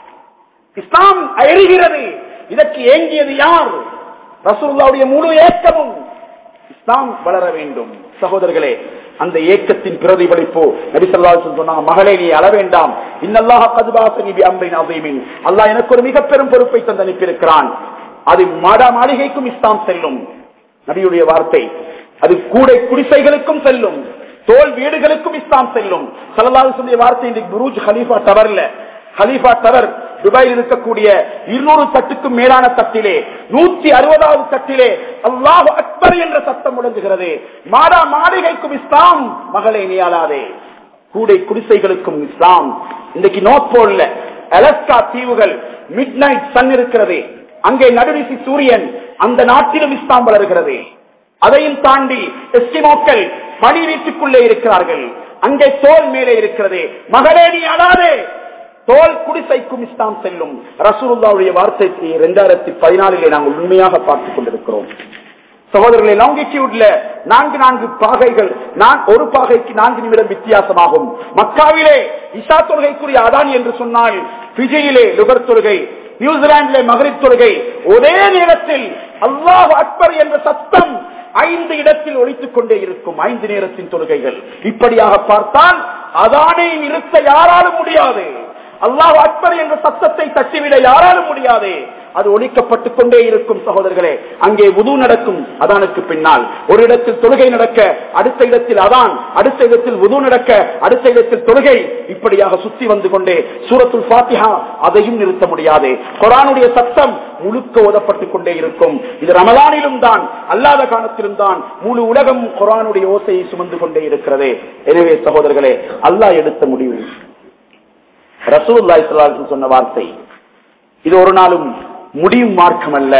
இஸ்லாம் எரிகிறது இதற்கு ஏங்கியது யார் ரசூலுல்லாவுடைய முழு ஏக்கமும் இஸ்லாம் வளர வேண்டும் சகோதரர்களே அந்த ஏக்கத்தின் பிரதிபலிப்பு நபி ஸல்லல்லாஹு அலைஹி வஸல்லம் சொன்னாங்க மகளே நீ அழ வேண்டாம் இன்னல்லாஹ கத் பஅஸனி பி அம்ரின் அதீமின் அல்லாஹ் எனக்கு ஒரு மிக பெரும் பொறுப்பை தந்து அனுப்பியிருக்கிறான் அது மாடா மாளிகைக்கும் இஸ்லாம் செல்லும் நபியுடைய வார்த்தை அது கூடை குடிசைகளுக்கும் செல்லும் தோல் வீடுகளுக்கும் இஸ்லாம் செல்லும் ஸல்லல்லாஹு அலைஹி வஸல்லம் வார்த்தை இந்த புரூஜ் ஹலீஃபா டவர்ல ஹலீஃபா டவர் துபாயில் இருக்கக்கூடிய இருநூறு தட்டுக்கும் மேலான தட்டிலே நூத்தி அறுபதாவது தட்டிலே அல்லாஹ் அக்பர் என்ற சத்தம் முழங்குகிறது மாடா மாளிகைக்கும் இஸ்லாம் மகளை நீயாளாதே கூடை குடிசைகளுக்கும் இஸ்லாம் இன்னைக்கு நோட் போல்ல அலஸ்கா தீவுகள் மிட் நைட் சன் இருக்கிறது அங்கே நடுநிசி சூரியன் அந்த நாட்டிலும் இஸ்லாம் வளர்கிறது அதையும் தாண்டி எஸ்கிமோக்கள் பனி வீட்டுக்குள்ளே இருக்கிறார்கள் அங்கே தோல் மேலே இருக்கிறது மகளே நீ அழாதே தோல் குடிசைக்கும் இஸ்லாம் செல்லும் ரசூலுல்லாவுடைய வார்த்தைக்கு இரண்டாயிரத்தி பதினாலிலே நாங்கள் உண்மையாக பார்த்துக் கொண்டிருக்கிறோம் சகோதரர்களை லாங்கிடியூட்ல நான்கு நான்கு பாகைகள் நான் ஒரு பாகைக்கு நான்கு நிமிடம் வித்தியாசமாகும் மக்காவிலே இஷா தொழுகைக்குரிய அதான் என்று சொன்னால் பிஜியிலே லுகர் தொழுகை நியூசிலாந்திலே மகரிப் தொழுகை ஒரே நேரத்தில் அல்லாஹ் அக்பர் என்ற சத்தம் ஐந்து இடத்தில் ஒழித்துக் கொண்டே இருக்கும் ஐந்து நேரத்தின் தொழுகைகள் இப்படியாக பார்த்தால் அதானை நிறுத்த யாராலும் முடியாது அல்லாஹ் அக்பர் என்ற சத்தத்தை தட்டிவிட யாராலும் முடியாது அது ஒழிக்கப்பட்டுக் கொண்டே இருக்கும் சகோதரர்களே அங்கே உது நடக்கும் அதானுக்கு பின்னால் ஒரு இடத்தில் தொழுகை நடக்க அடுத்த இடத்தில் அதான் அடுத்த இடத்தில் உது நடக்க அடுத்த இடத்தில் தொழுகை இப்படியாக சுத்தி வந்து கொண்டே சூரத்துல் பாத்திஹா அதையும் நிறுத்த முடியாது குரானுடைய சத்தம் முழுக்க ஓதப்பட்டுக் கொண்டே இருக்கும் இது ரமலானிலும் தான் அல்லாத காலத்திலும் தான் முழு உலகம் குரானுடைய ஓசையை சுமந்து கொண்டே இருக்கிறது எனவே சகோதரர்களே அல்லாஹ் எடுத்த முடிவு ரசூல்லாய் சொன்ன வார்த்தை இது ஒரு நாளும் முடியும் மார்க்கம் அல்ல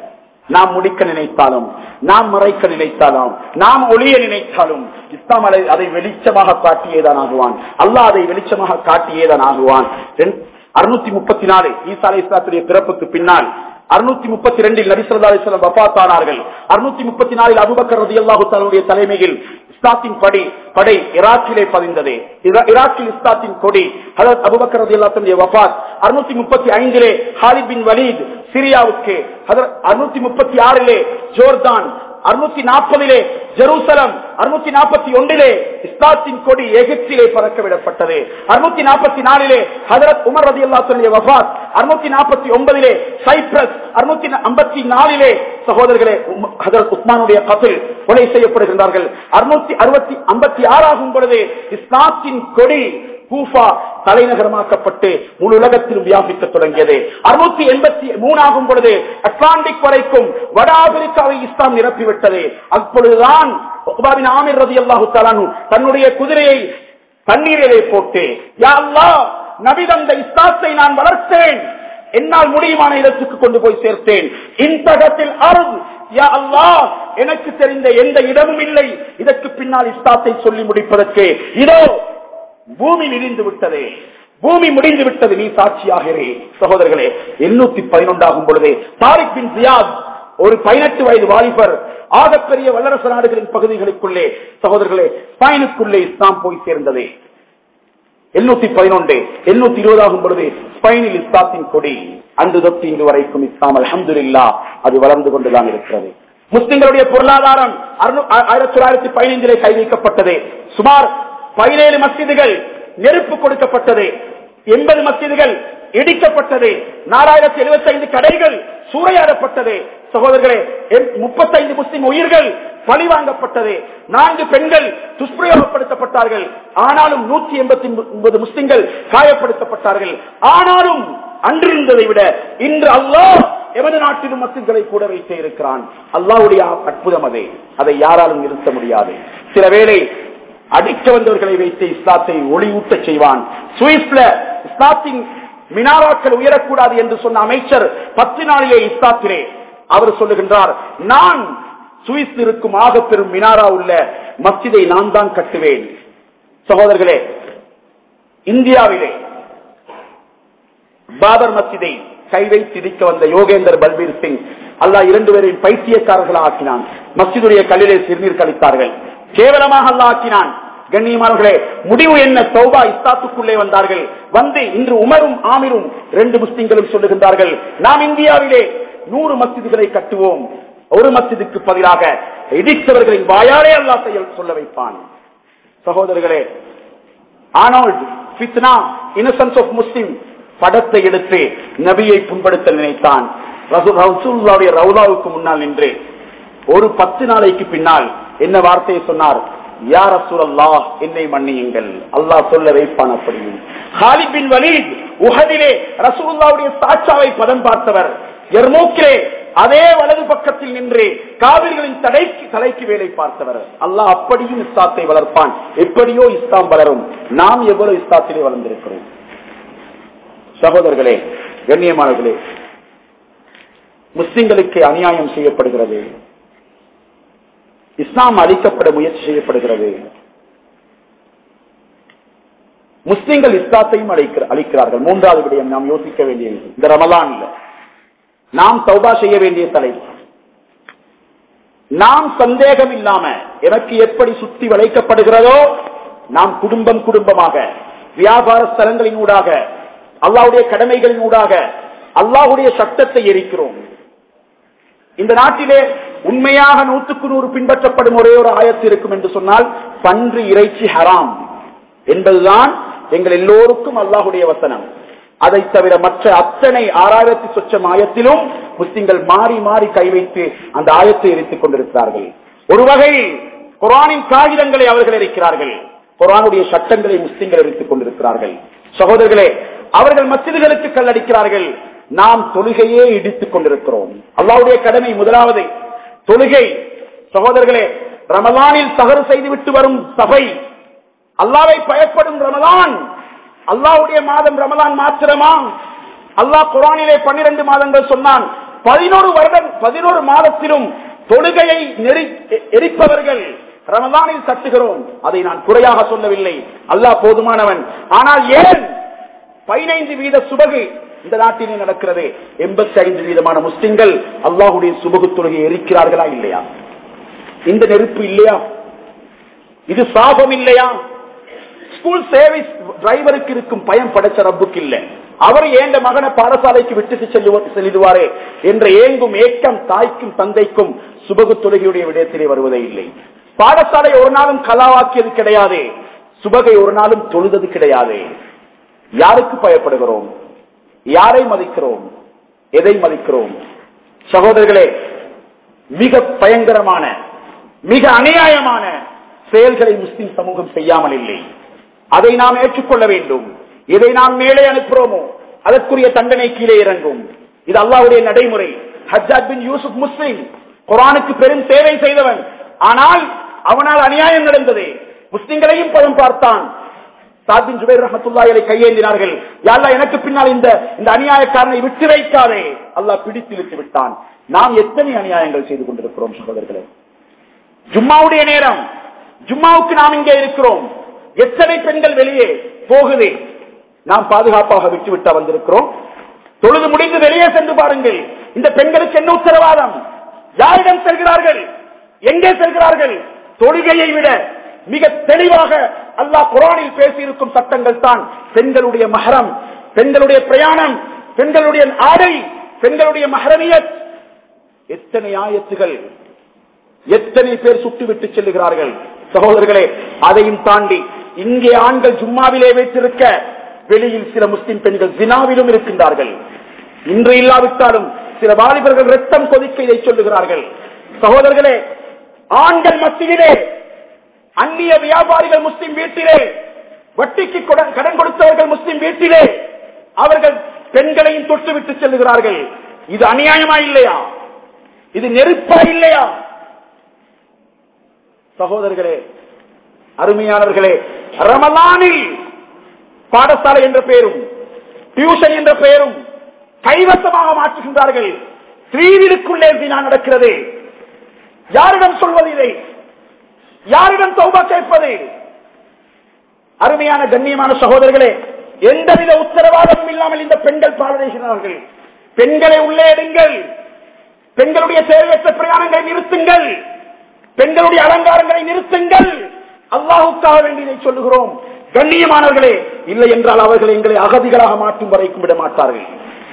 நாம் முடிக்க நினைத்தாலும் நாம் மறைக்க நினைத்தாலும் நாம் ஒளிய நினைத்தாலும் இஸ்லாம் அதை அதை வெளிச்சமாக காட்டியேதான் ஆகுவான் அல்லாஹ் அதை வெளிச்சமாக காட்டியேதான் ஆகுவான் அறுநூத்தி முப்பத்தி நாலு ஈசா அலை இஸ்லாத்துடைய பிறப்புக்கு பின்னால் அறுநூத்தி முப்பத்தி ரெண்டில் நபிசல்லா அலிஸ்லாம் வபாத்தானார்கள் அறுநூத்தி முப்பத்தி நாலில் அபுபக்கர் ரதி அல்லாஹு தன்னுடைய தலைமையில் இஸ்லாத்தின் படி படை இராக்கிலே பதிந்தது இராக்கில் இஸ்லாத்தின் கொடி ஹதரத் அபுபக்கர் ரதி அல்லாத்துடைய வபாத் அறுநூத்தி முப்பத்தி ஐந்திலே ஹாலித் பின் வலீத் சிரியாவுக்கு அறுநூத்தி முப்பத்தி ஆறிலே ஜோர்தான் அறுநூத்தி நாற்பதிலே ஜெருசலம் அறுநூத்தி நாற்பத்தி ஒன்றிலே இஸ்லாத்தின் கொடி எகிப்திலே பறக்க விடப்பட்டது அறுநூத்தி நாற்பத்தி நாலிலே ஹதரத் உமர் ரதி அல்லா வபாத் அறுநூத்தி நாற்பத்தி ஒன்பதிலே சைப்ரஸ் அறுநூத்தி ஐம்பத்தி நாலிலே சகோதரர்களே ஹதரத் உஸ்மானுடைய கபில் கொலை செய்யப்படுகின்றார்கள் அறுநூத்தி அறுபத்தி ஐம்பத்தி ஆறாகும் பொழுது இஸ்லாத்தின் கொடி கூஃபா தலைநகரமாக்கப்பட்டு முழு உலகத்திலும் வியாபிக்க தொடங்கியது அறுநூத்தி எண்பத்தி மூணாகும் பொழுது அட்லாண்டிக் வரைக்கும் வட ஆப்பிரிக்காவை இஸ்லாம் நிரப்பிவிட்டது அப்பொழுதுதான் ஆமிர் ரதி அல்லாஹு தன்னுடைய குதிரையை தண்ணீரிலே போட்டு யா அல்லாஹ் நபி தந்த இஸ்லாத்தை நான் வளர்த்தேன் என்னால் முடியுமான இடத்துக்கு கொண்டு போய் சேர்த்தேன் இந்தகத்தில் அருள் யா அல்லாஹ் எனக்கு தெரிந்த எந்த இடமும் இல்லை இதற்கு பின்னால் இஸ்லாத்தை சொல்லி முடிப்பதற்கு இதோ பூமி இடிந்து விட்டது பூமி முடிந்து விட்டது நீ சாட்சியாகிறே சகோதரர்களே எண்ணூத்தி பதினொன்றாகும் பொழுதே தாரிக் பின் ஜியாத் ஒரு பதினெட்டு வயது வாலிபர் ஆகப்பெரிய வல்லரசு நாடுகளின் பகுதிகளுக்குள்ளே சகோதரர்களே ஸ்பைனுக்குள்ளே இஸ்லாம் போய் சேர்ந்தது எண்ணூத்தி பதினொன்று எண்ணூத்தி இருபதாகும் பொழுது ஸ்பைனில் இஸ்லாத்தின் கொடி அன்று தொட்டு இன்று வரைக்கும் இஸ்லாம் அலமதுல்லா அது வளர்ந்து கொண்டுதான் இருக்கிறது முஸ்லிம்களுடைய பொருளாதாரம் ஆயிரத்தி தொள்ளாயிரத்தி பதினைந்திலே கை வைக்கப்பட்டது சுமார் பதினேழு மசிதிகள் நெருப்பு கொடுக்கப்பட்டது எண்பது மசிதிகள் இடிக்கப்பட்டது நாலாயிரத்தி எழுபத்தி ஐந்து கடைகள் சூறையாடப்பட்டது சகோதரர்களே முப்பத்தைந்து முஸ்லிம் உயிர்கள் பழி வாங்கப்பட்டது நான்கு பெண்கள் துஷ்பிரயோகப்படுத்தப்பட்டார்கள் ஆனாலும் நூற்றி எண்பத்தி ஒன்பது முஸ்லிம்கள் காயப்படுத்தப்பட்டார்கள் ஆனாலும் அன்றிருந்ததை விட இன்று அல்லாஹ் எமது நாட்டிலும் மசில்களை கூட வைத்தே இருக்கிறான் அல்லாவுடைய அற்புதம் அதே அதை யாராலும் நிறுத்த முடியாது சில வேளை அடிக்க வந்தவர்களை வைத்து இஸ்லாத்தை ஒளியூட்ட செய்வான் சுவிஸ்ல இஸ்லாத்தின் மினாராக்கள் உயரக்கூடாது என்று சொன்ன அமைச்சர் பத்து நாளிலே இஸ்லாத்திலே அவர் சொல்லுகின்றார் நான் சுவிஸ் இருக்கும் ஆக பெரும் மினாரா உள்ள மஸ்ஜிதை நான் தான் கட்டுவேன் சகோதரர்களே இந்தியாவிலே பாபர் மஸ்ஜிதை கை வைத்து இடிக்க வந்த யோகேந்தர் பல்பீர் சிங் அல்லாஹ் இரண்டு பேரையும் பைத்தியக்காரர்களாக ஆக்கினான் மஸ்ஜிதுடைய கல்லிலே சிறுநீர் கழித்தார்கள் கேவலமாக அல்ல ஆக்கினான் கண்ணியமானவர்களே முடிவு என்ன சௌபா இஸ்தாத்துக்குள்ளே வந்தார்கள் வந்து இன்று உமரும் ஆமிரும் ரெண்டு முஸ்லிம்களும் சொல்லுகின்றார்கள் நாம் இந்தியாவிலே நூறு மஸ்ஜிதுகளை கட்டுவோம் ஒரு மஸ்ஜிதுக்கு பதிலாக இடித்தவர்களின் வாயாலே அல்லா செய்ய சொல்ல வைப்பான் சகோதரர்களே ஆனோல்ட் ஃபித்னா இன்னசென்ஸ் ஆஃப் முஸ்லிம் படத்தை எடுத்து நபியை புண்படுத்த நினைத்தான் ரசூல்லாவுடைய ரவுலாவுக்கு முன்னால் நின்று ஒரு பத்து நாளைக்கு பின்னால் என்ன வார்த்தையை சொன்னார் யார் அசுரல்லா என்னை மன்னியுங்கள் அல்லாஹ் சொல்ல வைப்பான் அப்படியும் ஹாலித் பின் வலீத் உஹதிலே ரசூலுல்லாவுடைய சாட்சாவை பதம் பார்த்தவர் எர்மூக்கிலே அதே வலது பக்கத்தில் நின்று காவிரிகளின் தடைக்கு தலைக்கு வேலை பார்த்தவர் அல்லாஹ் அப்படியும் இஸ்லாத்தை வளர்ப்பான் எப்படியோ இஸ்லாம் வளரும் நாம் எவ்வளவு இஸ்லாத்திலே வளர்ந்திருக்கிறோம் சகோதரர்களே கண்ணியமானவர்களே முஸ்லிம்களுக்கு அநியாயம் செய்யப்படுகிறது இஸ்லாம் அழிக்கப்பட முயற்சி செய்யப்படுகிறது முஸ்லிம்கள் இஸ்லாத்தையும் அளிக்கிறார்கள் மூன்றாவது விடயம் நாம் யோசிக்க வேண்டியது இந்த ரமலான் நாம் சௌபா செய்ய வேண்டிய தலைப்பு நாம் சந்தேகம் இல்லாம எனக்கு எப்படி சுத்தி வளைக்கப்படுகிறதோ நாம் குடும்பம் குடும்பமாக வியாபார ஸ்தலங்களின் ஊடாக அல்லாவுடைய கடமைகளின் ஊடாக அல்லாஹுடைய சட்டத்தை எரிக்கிறோம் இந்த நாட்டிலே உண்மையாக நூற்றுக்கு நூறு பின்பற்றப்படும் ஒரே ஒரு ஆயத்து இருக்கும் என்று சொன்னால் பன்று இறைச்சி ஹராம் என்பதுதான் எங்கள் எல்லோருக்கும் அல்லாஹுடைய வசனம் அதை தவிர மற்ற அத்தனை ஆறாயிரத்தி சொச்சம் ஆயத்திலும் முஸ்லிம்கள் மாறி மாறி கை வைத்து அந்த ஆயத்தை எரித்துக் கொண்டிருக்கிறார்கள் ஒரு வகையில் குரானின் காகிதங்களை அவர்கள் இருக்கிறார்கள் குரானுடைய சட்டங்களை முஸ்லிம்கள் எரித்துக் கொண்டிருக்கிறார்கள் சகோதரர்களே அவர்கள் மசிதிகளுக்கு கல்லடிக்கிறார்கள் நாம் தொழுகையே இடித்துக் கொண்டிருக்கிறோம் அல்லாவுடைய கடமை முதலாவது தொழுகை சகோதரர்களே ரமலானில் தகரு செய்துவிட்டு வரும் சபை அல்லாவை பயப்படும் ரமலான் அல்லாவுடைய மாதம் ரமலான் மாத்திரமா அல்லாஹ் குரானிலே பன்னிரண்டு மாதங்கள் சொன்னான் பதினோரு வருடம் பதினோரு மாதத்திலும் தொழுகையை நெறி எரிப்பவர்கள் ரமலானில் தட்டுகிறோம் அதை நான் குறையாக சொல்லவில்லை அல்லாஹ் போதுமானவன் ஆனால் ஏன் பதினைந்து வீத சுபகு இந்த நாட்டிலே நடக்கிறது எண்பத்தி ஐந்து வீதமான முஸ்லிம்கள் அல்லாஹுடைய சுபகு தொழுகையை எரிக்கிறார்களா இல்லையா இந்த நெருப்பு இல்லையா இது சாபம் இல்லையா ஸ்கூல் சர்வீஸ் டிரைவருக்கு இருக்கும் பயம் படைச்ச ரப்புக்கு இல்ல அவர் ஏண்ட மகனை பாடசாலைக்கு விட்டுட்டு செல்லுவாரே என்ற ஏங்கும் ஏக்கம் தாய்க்கும் தந்தைக்கும் சுபகு தொழுகையுடைய விடயத்திலே வருவதே இல்லை பாடசாலை ஒரு நாளும் கலாவாக்கியது கிடையாது சுபகை ஒரு நாளும் தொழுதது கிடையாது யாருக்கு பயப்படுகிறோம் யாரை மதிக்கிறோம் எதை மதிக்கிறோம் சகோதரர்களே மிக பயங்கரமான மிக அநியாயமான செயல்களை முஸ்லிம் சமூகம் செய்யாமல் இல்லை அதை நாம் ஏற்றுக்கொள்ள வேண்டும் எதை நாம் மேலே அனுப்புகிறோமோ அதற்குரிய தண்டனை கீழே இறங்கும் இது அல்லாவுடைய நடைமுறை ஹஜாத் பின் யூசுப் முஸ்லிம் குரானுக்கு பெரும் சேவை செய்தவன் ஆனால் அவனால் அநியாயம் நடந்தது முஸ்லிம்களையும் பதம் பார்த்தான் சாத்தின் ஜுபேர் ரஹத்துல்லாயை கையேந்தினார்கள் யாரா எனக்கு பின்னால் இந்த இந்த அநியாயக்காரனை விட்டு வைக்காதே அல்லாஹ் பிடித்து இழுத்து விட்டான் நாம் எத்தனை அநியாயங்கள் செய்து கொண்டிருக்கிறோம் சகோதரர்களே ஜும்மாவுடைய நேரம் ஜும்மாவுக்கு நாம் இங்கே இருக்கிறோம் எத்தனை பெண்கள் வெளியே போகுது நாம் பாதுகாப்பாக விட்டுவிட்டா வந்திருக்கிறோம் தொழுது முடிந்து வெளியே சென்று பாருங்கள் இந்த பெண்களுக்கு என்ன உத்தரவாதம் யாரிடம் செல்கிறார்கள் எங்கே செல்கிறார்கள் தொழுகையை விட மிக தெளிவாக அல்லாஹ் குரானில் பேசியிருக்கும் சட்டங்கள் தான் பெண்களுடைய மகரம் பெண்களுடைய பிரயாணம் பெண்களுடைய ஆடை பெண்களுடைய மகரமியத் எத்தனை ஆயத்துகள் எத்தனை பேர் சுட்டுவிட்டு செல்லுகிறார்கள் சகோதரர்களே அதையும் தாண்டி இங்கே ஆண்கள் ஜும்மாவிலே வைத்திருக்க வெளியில் சில முஸ்லிம் பெண்கள் ஜினாவிலும் இருக்கின்றார்கள் இன்று இல்லாவிட்டாலும் சில வாலிபர்கள் ரத்தம் கொதிக்க இதை சொல்லுகிறார்கள் சகோதரர்களே ஆண்கள் மத்தியிலே அந்நிய வியாபாரிகள் முஸ்லிம் வீட்டிலே வட்டிக்கு கொட- கடன் கொடுத்தவர்கள் முஸ்லிம் வீட்டிலே அவர்கள் பெண்களையும் தொட்டுவிட்டு செல்லுகிறார்கள் இது அநியாயமா இல்லையா இது நெருப்பா இல்லையா சகோதரர்களே அருமையானவர்களே ரமலானில் பாடசாலை என்ற பெயரும் டியூஷன் என்ற பெயரும் கைவசமாக மாற்றுகின்றார்கள் ஸ்ரீவிலுக்குள்ளே தினா நடக்கிறது யாரிடம் சொல்வது இதை யாரிடம் தௌபா கேட்பது அருமையான கண்ணியமான சகோதரர்களே எந்தவித உத்தரவாதமும் இல்லாமல் இந்த பெண்கள் பாடுகிறார்கள் பெண்களை உள்ளே எடுங்கள் பெண்களுடைய தேவையற்ற பிரயாணங்களை நிறுத்துங்கள் பெண்களுடைய அலங்காரங்களை நிறுத்துங்கள் அல்லாஹுக்காக வேண்டியதை சொல்லுகிறோம் கண்ணியமானவர்களே இல்லை என்றால் அவர்கள் எங்களை அகதிகளாக மாற்றும் வரைக்கும் விட மாட்டார்கள்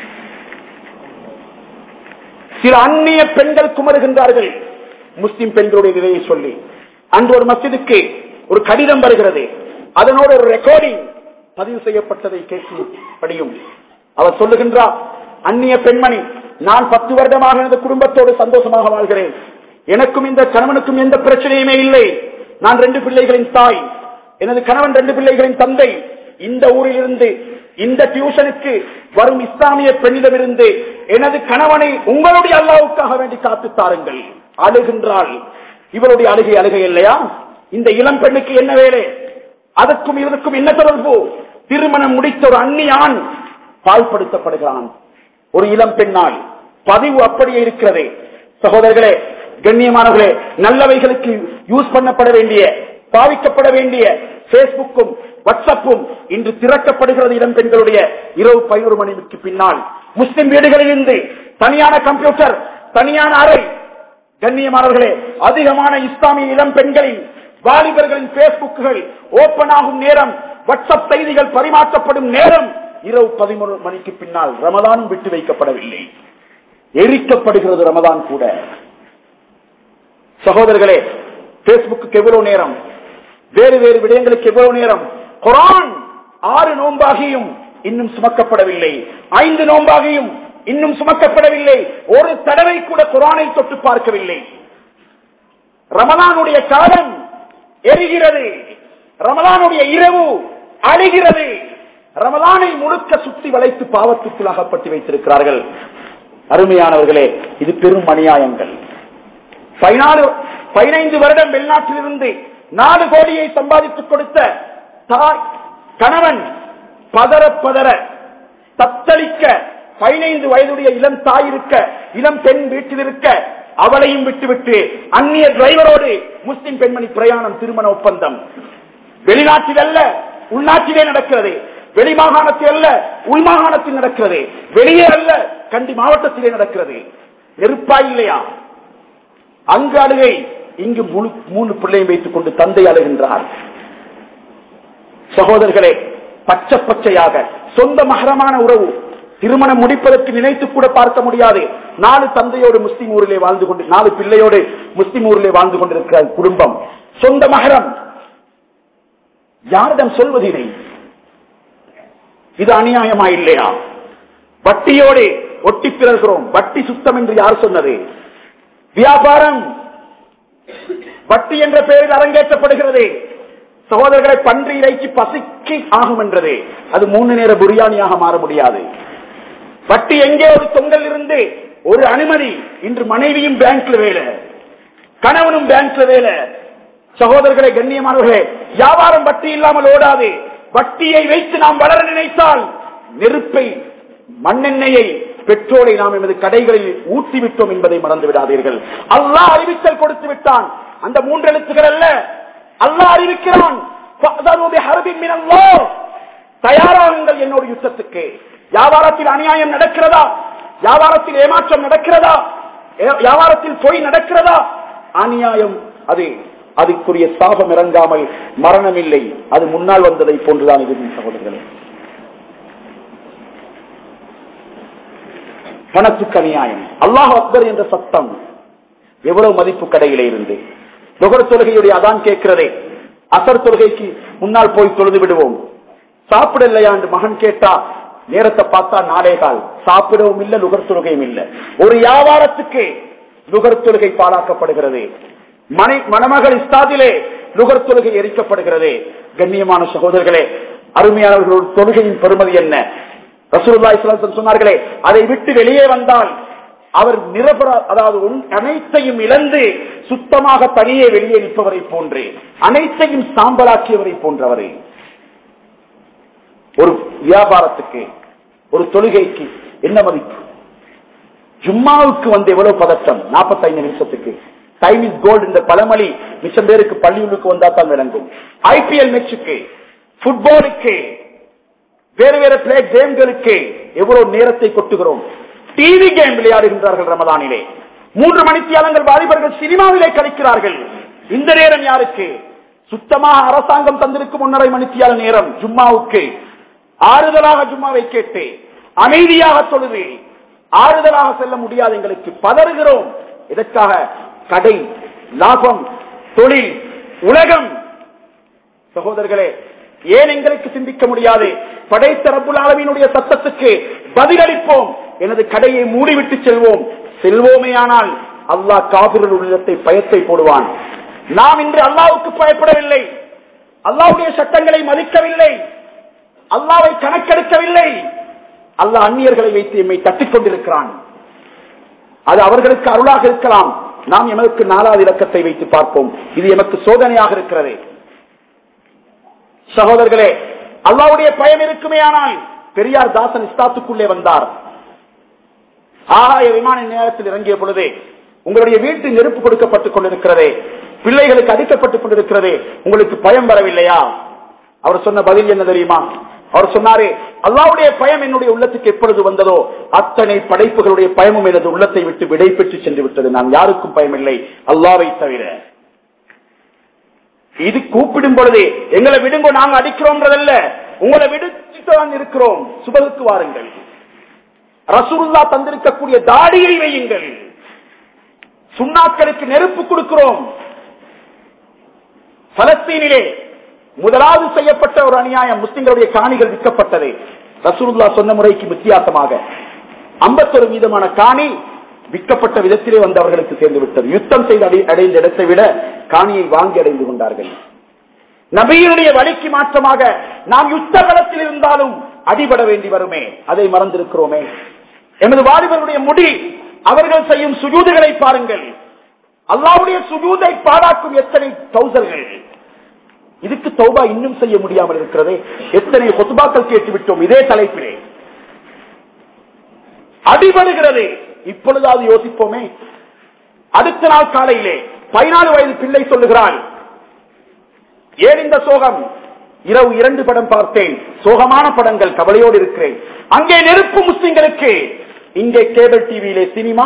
சில அந்நிய பெண்கள் குமருகின்றார்கள் முஸ்லிம் பெண்களுடைய நிலையை சொல்லி அன்று ஒரு மஸ்ஜிதுக்கு ஒரு கடிதம் வருகிறது அதனோடு ஒரு ரெக்கார்டிங் பதிவு செய்யப்பட்டதை கேட்கும்படியும் அவர் சொல்லுகின்றார் அந்நிய பெண்மணி நான் பத்து வருடமாக எனது குடும்பத்தோடு சந்தோஷமாக வாழ்கிறேன் எனக்கும் இந்த கணவனுக்கும் எந்த பிரச்சனையுமே இல்லை நான் ரெண்டு பிள்ளைகளின் தாய் எனது கணவன் ரெண்டு பிள்ளைகளின் தந்தை இந்த ஊரில் இருந்து இந்த டியூஷனுக்கு வரும் இஸ்லாமிய பெண்ணிடமிருந்து எனது கணவனை உங்களுடைய அல்லாவுக்காக வேண்டி காத்து தாருங்கள் அழுகின்றாள் இவருடைய அழுகை அழுகை இல்லையா இந்த இளம் பெண்ணுக்கு என்ன வேலை அதற்கும் இதற்கும் என்ன தொடர்பு திருமணம் முடித்த ஒரு அந்நியான் பால்படுத்தப்படுகிறான் ஒரு இளம் பெண்ணால் பதிவு அப்படியே இருக்கிறது சகோதரர்களே கண்ணியமானவர்களே நல்லவைகளுக்கு யூஸ் பண்ணப்பட வேண்டிய பாவிக்கப்பட வேண்டிய பேஸ்புக்கும் வாட்ஸ்அப்பும் இன்று திறக்கப்படுகிறது இளம் பெண்களுடைய இரவு பதினோரு மணிக்கு பின்னால் முஸ்லிம் வீடுகளில் இருந்து தனியான கம்ப்யூட்டர் தனியான அறை கண்ணியமானவர்களே அதிகமான இஸ்லாமிய இளம் பெண்களின் வாலிபர்களின் பேஸ்புக்குகள் ஓபன் ஆகும் நேரம் வாட்ஸ்அப் செய்திகள் பரிமாற்றப்படும் நேரம் இரவு பதிமூணு மணிக்கு பின்னால் ரமதானும் விட்டு வைக்கப்படவில்லை எரிக்கப்படுகிறது ரமதான் கூட சகோதரர்களே பேஸ்புக்கு எவ்வளவு நேரம் வேறு வேறு விடயங்களுக்கு எவ்வளவு நேரம் குரான் ஆறு நோன்பாகியும் இன்னும் சுமக்கப்படவில்லை ஐந்து நோம்பாகியும் இன்னும் சுமக்கப்படவில்லை ஒரு தடவை கூட குரானை தொட்டு பார்க்கவில்லை ரமலானுடைய காலம் எரிகிறது ரமலானுடைய இரவு அழிகிறது ரமலானை முழுக்க சுத்தி வளைத்து பாவத்துக்குள் அகப்பட்டு வைத்திருக்கிறார்கள் அருமையானவர்களே இது பெரும் அநியாயங்கள் பதினாலு பதினைந்து வருடம் வெளிநாட்டிலிருந்து நாலு கோடியை சம்பாதித்துக் கொடுத்த தாய் கணவன் பதற பதற தத்தளிக்க பதினைந்து வயதுடைய இளம் தாய் இருக்க இளம் பெண் வீட்டில் இருக்க அவளையும் விட்டுவிட்டு அந்நிய டிரைவரோடு முஸ்லிம் பெண்மணி பிரயாணம் திருமண ஒப்பந்தம் வெளிநாட்டில் அல்ல உள்நாட்டிலே நடக்கிறது வெளி மாகாணத்தில் அல்ல உள் மாகாணத்தில் நடக்கிறது வெளியே அல்ல கண்டி மாவட்டத்திலே நடக்கிறது நெருப்பா இல்லையா அங்கு அழுகை இங்கு முழு மூணு பிள்ளையும் வைத்துக் கொண்டு தந்தை அழுகின்றார் சகோதரர்களே பச்சை பச்சையாக சொந்த மகரமான உறவு திருமணம் முடிப்பதற்கு நினைத்து கூட பார்க்க முடியாது நாலு தந்தையோடு முஸ்லிம் ஊரிலே வாழ்ந்து கொண்டு நாலு பிள்ளையோடு முஸ்லிம் ஊரிலே வாழ்ந்து கொண்டிருக்கிற குடும்பம் சொந்த மகரம் யாரிடம் சொல்வது இதை இது அநியாயமா இல்லையா வட்டியோடு ஒட்டி பிறர்கிறோம் வட்டி சுத்தம் என்று யார் சொன்னது வியாபாரம் வட்டி என்ற பெயரில் அரங்கேற்றப்படுகிறது சகோதரர்களை பன்றி இறைச்சி பசிக்கு ஆகும் என்றது அது மூணு நேர பிரியாணியாக மாற முடியாது வட்டி எங்கே ஒரு தொங்கல் இருந்து ஒரு அனுமதி இன்று மனைவியும் பேங்க்ல வேலை கணவனும் பேங்க்ல வேலை சகோதரர்களை கண்ணியமானவர்களே வியாபாரம் வட்டி இல்லாமல் ஓடாது வட்டியை வைத்து நாம் வளர நினைத்தால் நெருப்பை மண்ணெண்ணெயை பெட்ரோலை நாம் எமது கடைகளில் ஊற்றி விட்டோம் என்பதை மறந்து விடாதீர்கள் அல்லாஹ் அறிவித்தல் கொடுத்து விட்டான் அந்த மூன்று எழுத்துக்கள் அல்ல அல்லாஹ் அறிவிக்கிறான் தயாராகுங்கள் என்னோட யுத்தத்துக்கு வியாபாரத்தில் அநியாயம் நடக்கிறதா வியாபாரத்தில் ஏமாற்றம் நடக்கிறதா வியாபாரத்தில் பொய் நடக்கிறதா அநியாயம் அது அதுக்குரிய சாபம் இறங்காமல் மரணம் இல்லை அது முன்னால் வந்ததை போன்றுதான் இது சகோதரர்களே பணத்துக்கு அநியாயம் அல்லாஹ் அக்பர் என்ற சத்தம் எவ்வளவு மதிப்பு கடையிலே இருந்து நுகர் தொழுகையுடைய அதான் கேட்கிறதே அசர் தொழுகைக்கு முன்னால் போய் தொழுது விடுவோம் சாப்பிடலையா என்று மகன் கேட்டா நேரத்தை பார்த்தா நாளே கால் சாப்பிடவும் இல்லை நுகர் தொழுகையும் இல்லை ஒரு வியாபாரத்துக்கு நுகர் தொழுகை பாழாக்கப்படுகிறது மனை மணமகள் இஸ்தாதிலே நுகர் தொழுகை எரிக்கப்படுகிறது கண்ணியமான சகோதரர்களே அருமையானவர்களோட தொழுகையின் பெருமதி என்ன ரசூல்லா இஸ்லாம் சொன்னார்களே அதை விட்டு வெளியே வந்தால் அவர் நிரபர அதாவது அனைத்தையும் இழந்து சுத்தமாக தனியே வெளியே நிற்பவரை போன்று அனைத்தையும் சாம்பலாக்கியவரை போன்றவரை ஒரு வியாபாரத்துக்கு ஒரு தொழுகைக்கு என்ன மதிப்பு ஜும்மாவுக்கு வந்து எவ்வளவு பதட்டம் நாற்பத்தைந்து நிமிஷத்துக்கு டைம் இஸ் கோல்டு இந்த பழமொழி மிச்சம் பேருக்கு பள்ளியுள்ளுக்கு வந்தா தான் விளங்கும் ஐபிஎல் மேட்சுக்கு புட்பாலுக்கு வேறு வேறு பிளே கேம்களுக்கு எவ்வளவு நேரத்தை கொட்டுகிறோம் டிவி கேம் விளையாடுகின்றார்கள் ரமதானிலே மூன்று மணித்தியாலங்கள் வாலிபர்கள் சினிமாவிலே கழிக்கிறார்கள் இந்த நேரம் யாருக்கு சுத்தமாக அரசாங்கம் தந்திருக்கும் ஒன்றரை மணித்தியால நேரம் ஜும்மாவுக்கு ஆறுதலாக ஜும்மாவை கேட்டு அமைதியாக தொழுது ஆறுதலாக செல்ல முடியாது எங்களுக்கு பதறுகிறோம் இதற்காக கடை லாபம் தொழில் உலகம் சகோதரர்களே ஏன் எங்களுக்கு சிந்திக்க முடியாது படைத்த ரப்புல் ஆலமீனுடைய சத்தத்துக்கு பதிலளிப்போம் எனது கடையை மூடிவிட்டு செல்வோம் செல்வோமே ஆனால் அல்லாஹ் காபிர்கள் உள்ளத்தை பயத்தை போடுவான் நாம் இன்று அல்லாவுக்கு பயப்படவில்லை அல்லாவுடைய சட்டங்களை மதிக்கவில்லை அல்லாவை கணக்கெடுக்கவில்லை அல்லாஹ் அந்நியர்களை வைத்து எம்மை தட்டிக் கொண்டிருக்கிறான் அது அவர்களுக்கு அருளாக இருக்கலாம் நாம் எமக்கு நாலாவது இலக்கத்தை வைத்து பார்ப்போம் இது எமக்கு சோதனையாக இருக்கிறது சகோதரர்களே அல்லாவுடைய பயம் இருக்குமே ஆனால் பெரியார் தாசன் இஸ்தாத்துக்குள்ளே வந்தார் ஆகாய விமான நேரத்தில் இறங்கிய பொழுது உங்களுடைய வீட்டு நெருப்பு கொடுக்கப்பட்டுக் கொண்டிருக்கிறதே பிள்ளைகளுக்கு அடிக்கப்பட்டுக் கொண்டிருக்கிறதே உங்களுக்கு பயம் வரவில்லையா அவர் சொன்ன பதில் என்ன தெரியுமா அவர் சொன்னாரே அல்லாவுடைய பயம் என்னுடைய உள்ளத்துக்கு எப்பொழுது வந்ததோ அத்தனை படைப்புகளுடைய பயமும் எனது உள்ளத்தை விட்டு விடை பெற்று சென்று விட்டது நான் யாருக்கும் பயமில்லை அல்லாவை தவிர இது கூப்பிடும் பொழுது எங்களை விடுங்கோ நாங்க அடிக்கிறோம்ன்றதல்ல உங்களை விடுத்துதான் இருக்கிறோம் சுபகுக்கு வாருங்கள் ரசூல்லா தந்திருக்கக்கூடிய தாடியை வையுங்கள் சுண்ணாக்களுக்கு நெருப்பு கொடுக்கிறோம் பலஸ்தீனிலே முதலாவது செய்யப்பட்ட ஒரு அநியாயம் முஸ்லிம்களுடைய காணிகள் விற்கப்பட்டது ரசூலுல்லா சொன்ன முறைக்கு வித்தியாசமாக ஐம்பத்தொரு வீதமான காணி விற்கப்பட்ட விதத்திலே வந்து அவர்களுக்கு சேர்ந்து விட்டது யுத்தம் செய்து அடை- அடைந்த இடத்தை விட காணியை வாங்கி அடைந்து கொண்டார்கள் நபியினுடைய வழிக்கு மாற்றமாக நாம் யுத்த களத்தில் இருந்தாலும் அடிபட வேண்டி வருமே அதை மறந்திருக்கிறோமே எமது வாலிபர்களுடைய முடி அவர்கள் செய்யும் சுஜூதுகளை பாருங்கள் அல்லாவுடைய சுஜூதை பாடாக்கும் எத்தனை தௌசர்கள் இதுக்கு தௌபா இன்னும் செய்ய முடியாமல் இருக்கிறதே எத்தனை கொத்துபாக்கள் கேட்டு விட்டோம் இதே தலைப்பிலே அடிபடுகிறது இப்பொழுதாவது யோசிப்போமே அடுத்த நாள் காலையிலே பதினாலு வயது பிள்ளை சொல்லுகிறாள் ஏன் இந்த சோகம் இரவு இரண்டு படம் பார்த்தேன் சோகமான படங்கள் கவலையோடு இருக்கிறேன் அங்கே நெருப்பு முஸ்லிம்களுக்கு இங்கே கேபிள் டிவியிலே சினிமா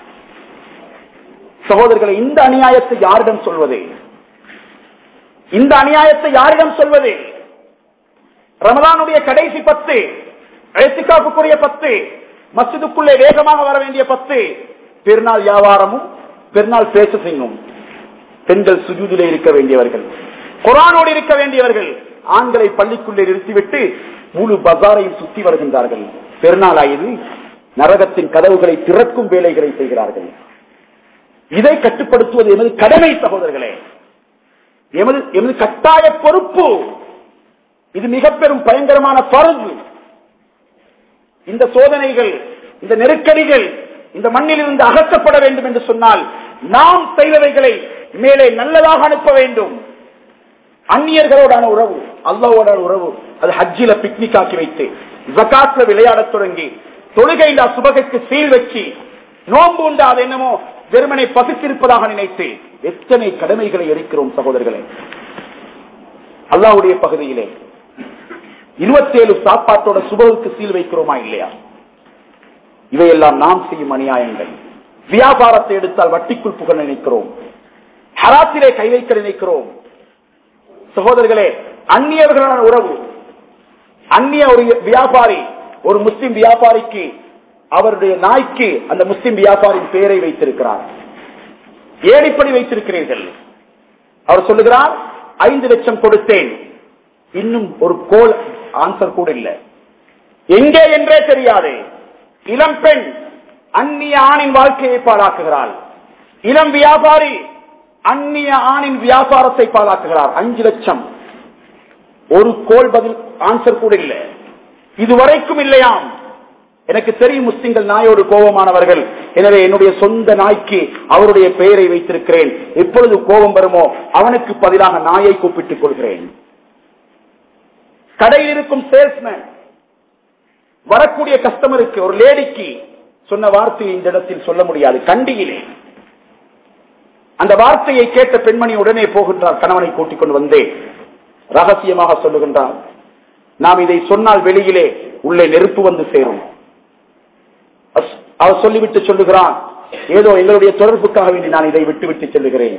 சகோதரர்களை இந்த அநியாயத்தை யாரிடம் சொல்வது இந்த அநியாயத்தை யாரிடம் சொல்வது ரமதானுடைய கடைசி பத்து எழுத்துக்காப்புக்குரிய பத்து மஸ்ஜிதுக்குள்ளே வேகமாக வர வேண்டிய பத்து பெருநாள் வியாபாரமும் பெருநாள் பேசசிங்கும் பெண்கள் சுஜூதிலே இருக்க வேண்டியவர்கள் குரானோடு இருக்க வேண்டியவர்கள் ஆண்களை பள்ளிக்குள்ளே நிறுத்திவிட்டு முழு பஜாரையும் சுத்தி வருகின்றார்கள் பெருநாள் ஆயுது நரகத்தின் கதவுகளை திறக்கும் வேலைகளை செய்கிறார்கள் இதை கட்டுப்படுத்துவது எமது கடமை சகோதரர்களே எமது எமது கட்டாய பொறுப்பு இது மிக பெரும் பயங்கரமான பருவு இந்த சோதனைகள் இந்த நெருக்கடிகள் இந்த மண்ணில் இருந்து அகற்றப்பட வேண்டும் என்று சொன்னால் நாம் செய்தவைகளை மேலே நல்லதாக அனுப்ப வேண்டும் அந்நியர்களோடான உறவு அல்லாவோடான உறவு அது ஹஜ்ஜில பிக்னிக் ஆக்கி வைத்து ஜகாத்ல விளையாடத் தொடங்கி தொழுகையில்லா சுபகைக்கு சீல் வச்சு நோன்பு உண்டா அது என்னமோ வெறுமனை பசித்திருப்பதாக நினைத்து எத்தனை கடமைகளை எரிக்கிறோம் சகோதரர்களே அல்லாவுடைய பகுதியிலே இருபத்தேழு சாப்பாட்டோட சுபகுக்கு சீல் வைக்கிறோமா இல்லையா இவையெல்லாம் நாம் செய்யும் அநியாயங்கள் வியாபாரத்தை எடுத்தால் வட்டிக்குள் புகழ் நினைக்கிறோம் ஹராத்திலே கை வைக்க நினைக்கிறோம் சகோதரர்களே அந்நியர்களான உறவு அந்நிய ஒரு வியாபாரி ஒரு முஸ்லிம் வியாபாரிக்கு அவருடைய நாய்க்கு அந்த முஸ்லிம் வியாபாரியின் பெயரை வைத்திருக்கிறார் ஏன் இப்படி வைத்திருக்கிறீர்கள் அவர் சொல்லுகிறார் ஐந்து லட்சம் கொடுத்தேன் இன்னும் ஒரு கோல் ஆன்சர் கூட இல்லை எங்கே என்றே தெரியாது இளம் பெண் அந்நிய ஆணின் வாழ்க்கையை பாழாக்குகிறாள் இளம் வியாபாரி அந்நிய ஆணின் வியாபாரத்தை பாழாக்குகிறார் அஞ்சு லட்சம் ஒரு கோல் பதில் ஆன்சர் கூட இல்லை இதுவரைக்கும் இல்லையாம் எனக்கு தெரியும் முஸ்லிம்கள் நாயோடு கோபமானவர்கள் எனவே என்னுடைய சொந்த நாய்க்கு அவருடைய பெயரை வைத்திருக்கிறேன் எப்பொழுது கோபம் வருமோ அவனுக்கு பதிலாக நாயை கூப்பிட்டுக் கொள்கிறேன் கடையில் இருக்கும் சேல்ஸ்மேன் வரக்கூடிய கஸ்டமருக்கு ஒரு லேடிக்கு சொன்ன வார்த்தையை இந்த இடத்தில் சொல்ல முடியாது கண்டியிலே அந்த வார்த்தையை கேட்ட பெண்மணி உடனே போகின்றார் கணவனை கூட்டிக் கொண்டு வந்தேன் ரகசியமாக சொல்லுகின்றார் நாம் இதை சொன்னால் வெளியிலே உள்ளே நெருப்பு வந்து சேரும் அஸ்- அவர் சொல்லிவிட்டு சொல்லுகிறான் ஏதோ எங்களுடைய தொடர்புக்காக வேண்டி நான் இதை விட்டுவிட்டு செல்லுகிறேன்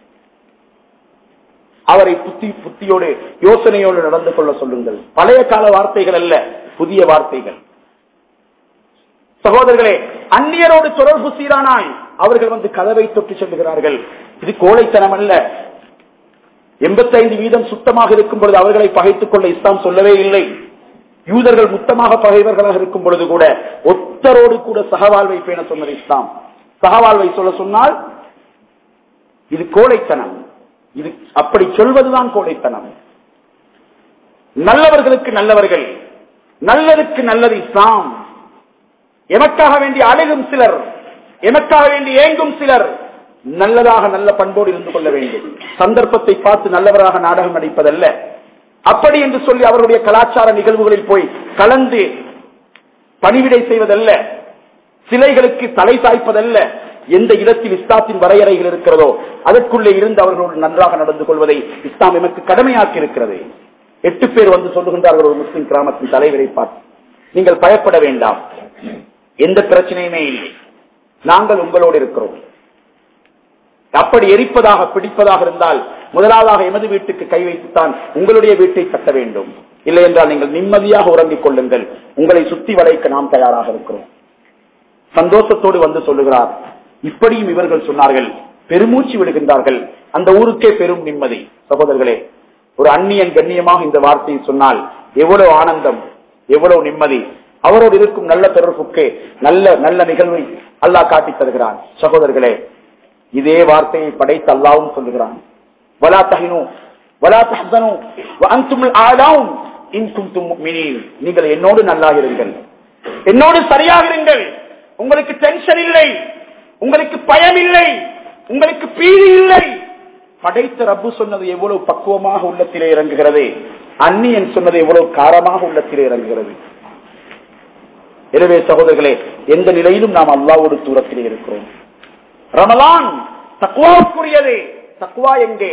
அவரை புத்தி புத்தியோடு யோசனையோடு நடந்து கொள்ள சொல்லுங்கள் பழைய கால வார்த்தைகள் அல்ல புதிய வார்த்தைகள் சகோதரர்களே அந்நியரோடு தொடர்பு சீரானாய் அவர்கள் வந்து கதவை தொட்டு செல்லுகிறார்கள் இது கோழைத்தனம் அல்ல எண்பத்தைந்து வீதம் சுத்தமாக இருக்கும் பொழுது அவர்களை பகைத்துக் கொள்ள இஸ்லாம் சொல்லவே இல்லை யூதர்கள் முத்தமாக பகைவர்களாக இருக்கும் பொழுது கூட ஒத்தரோடு கூட சகவாழ்வை பேண சொன்னது இஸ்லாம் சகவாழ்வை சொல்ல சொன்னால் இது கோழைத்தனம் இது அப்படி சொல்வதுதான் கோழைத்தனம் நல்லவர்களுக்கு நல்லவர்கள் நல்லதுக்கு நல்லது இஸ்லாம் எமக்காக வேண்டி அழுகும் சிலர் எமக்காக வேண்டி ஏங்கும் சிலர் நல்லதாக நல்ல பண்போடு இருந்து கொள்ள வேண்டும் சந்தர்ப்பத்தை பார்த்து நல்லவராக நாடகம் நடிப்பதல்ல அப்படி என்று சொல்லி அவருடைய கலாச்சார நிகழ்வுகளில் போய் கலந்து பணிவிடை செய்வதல்ல சிலைகளுக்கு தலை சாய்ப்பதல்ல எந்த இடத்தில் இஸ்லாத்தின் வரையறைகள் இருக்கிறதோ அதற்குள்ளே இருந்து அவர்களோடு நன்றாக நடந்து கொள்வதை இஸ்லாம் எமக்கு கடமையாக்கி இருக்கிறது எட்டு பேர் வந்து சொல்லுகின்றார்கள் ஒரு முஸ்லிம் கிராமத்தின் தலைவரை பார்த்து நீங்கள் பயப்பட வேண்டாம் எந்த பிரச்சனையுமே இல்லை நாங்கள் உங்களோடு இருக்கிறோம் அப்படி எரிப்பதாக பிடிப்பதாக இருந்தால் முதலாவதாக எமது வீட்டுக்கு கை வைத்துத்தான் உங்களுடைய வீட்டை கட்ட வேண்டும் இல்லை என்றால் நீங்கள் நிம்மதியாக உறங்கிக் கொள்ளுங்கள் உங்களை சுத்தி வளைக்க நாம் தயாராக இருக்கிறோம் சந்தோஷத்தோடு வந்து சொல்லுகிறார் இப்படியும் இவர்கள் சொன்னார்கள் பெருமூச்சு விடுகின்றார்கள் அந்த ஊருக்கே பெரும் நிம்மதி சகோதரர்களே ஒரு அந்நியன் கண்ணியமாக இந்த வார்த்தையை சொன்னால் எவ்வளவு ஆனந்தம் எவ்வளவு நிம்மதி அவரோடு இருக்கும் நல்ல தொடர்புக்கு நல்ல நல்ல நிகழ்வை அல்லாஹ் காட்டி தருகிறான் சகோதரர்களே இதே வார்த்தையை படைத்து அல்லாவும் சொல்லுகிறான் வலா தஹினு வலா தஹ்சனு வ அன்தும் ஆலாவும் இன் குன்தும் முஃமினீன் நீங்கள் என்னோடு நல்லா இருங்கள் என்னோடு சரியாக இருங்கள் உங்களுக்கு டென்ஷன் இல்லை உங்களுக்கு பயம் இல்லை உங்களுக்கு பீதி இல்லை படைத்த ரப்பு சொன்னது எவ்வளவு பக்குவமாக உள்ளத்திலே இறங்குகிறது அந்நியன் சொன்னது எவ்வளவு காரமாக உள்ளத்திலே இறங்குகிறது எனவே சகோதரர்களே எந்த நிலையிலும் நாம் அல்லாவோடு தூரத்திலே இருக்கிறோம் ரமலான் தக்குவாவுக்குரியது தக்குவா எங்கே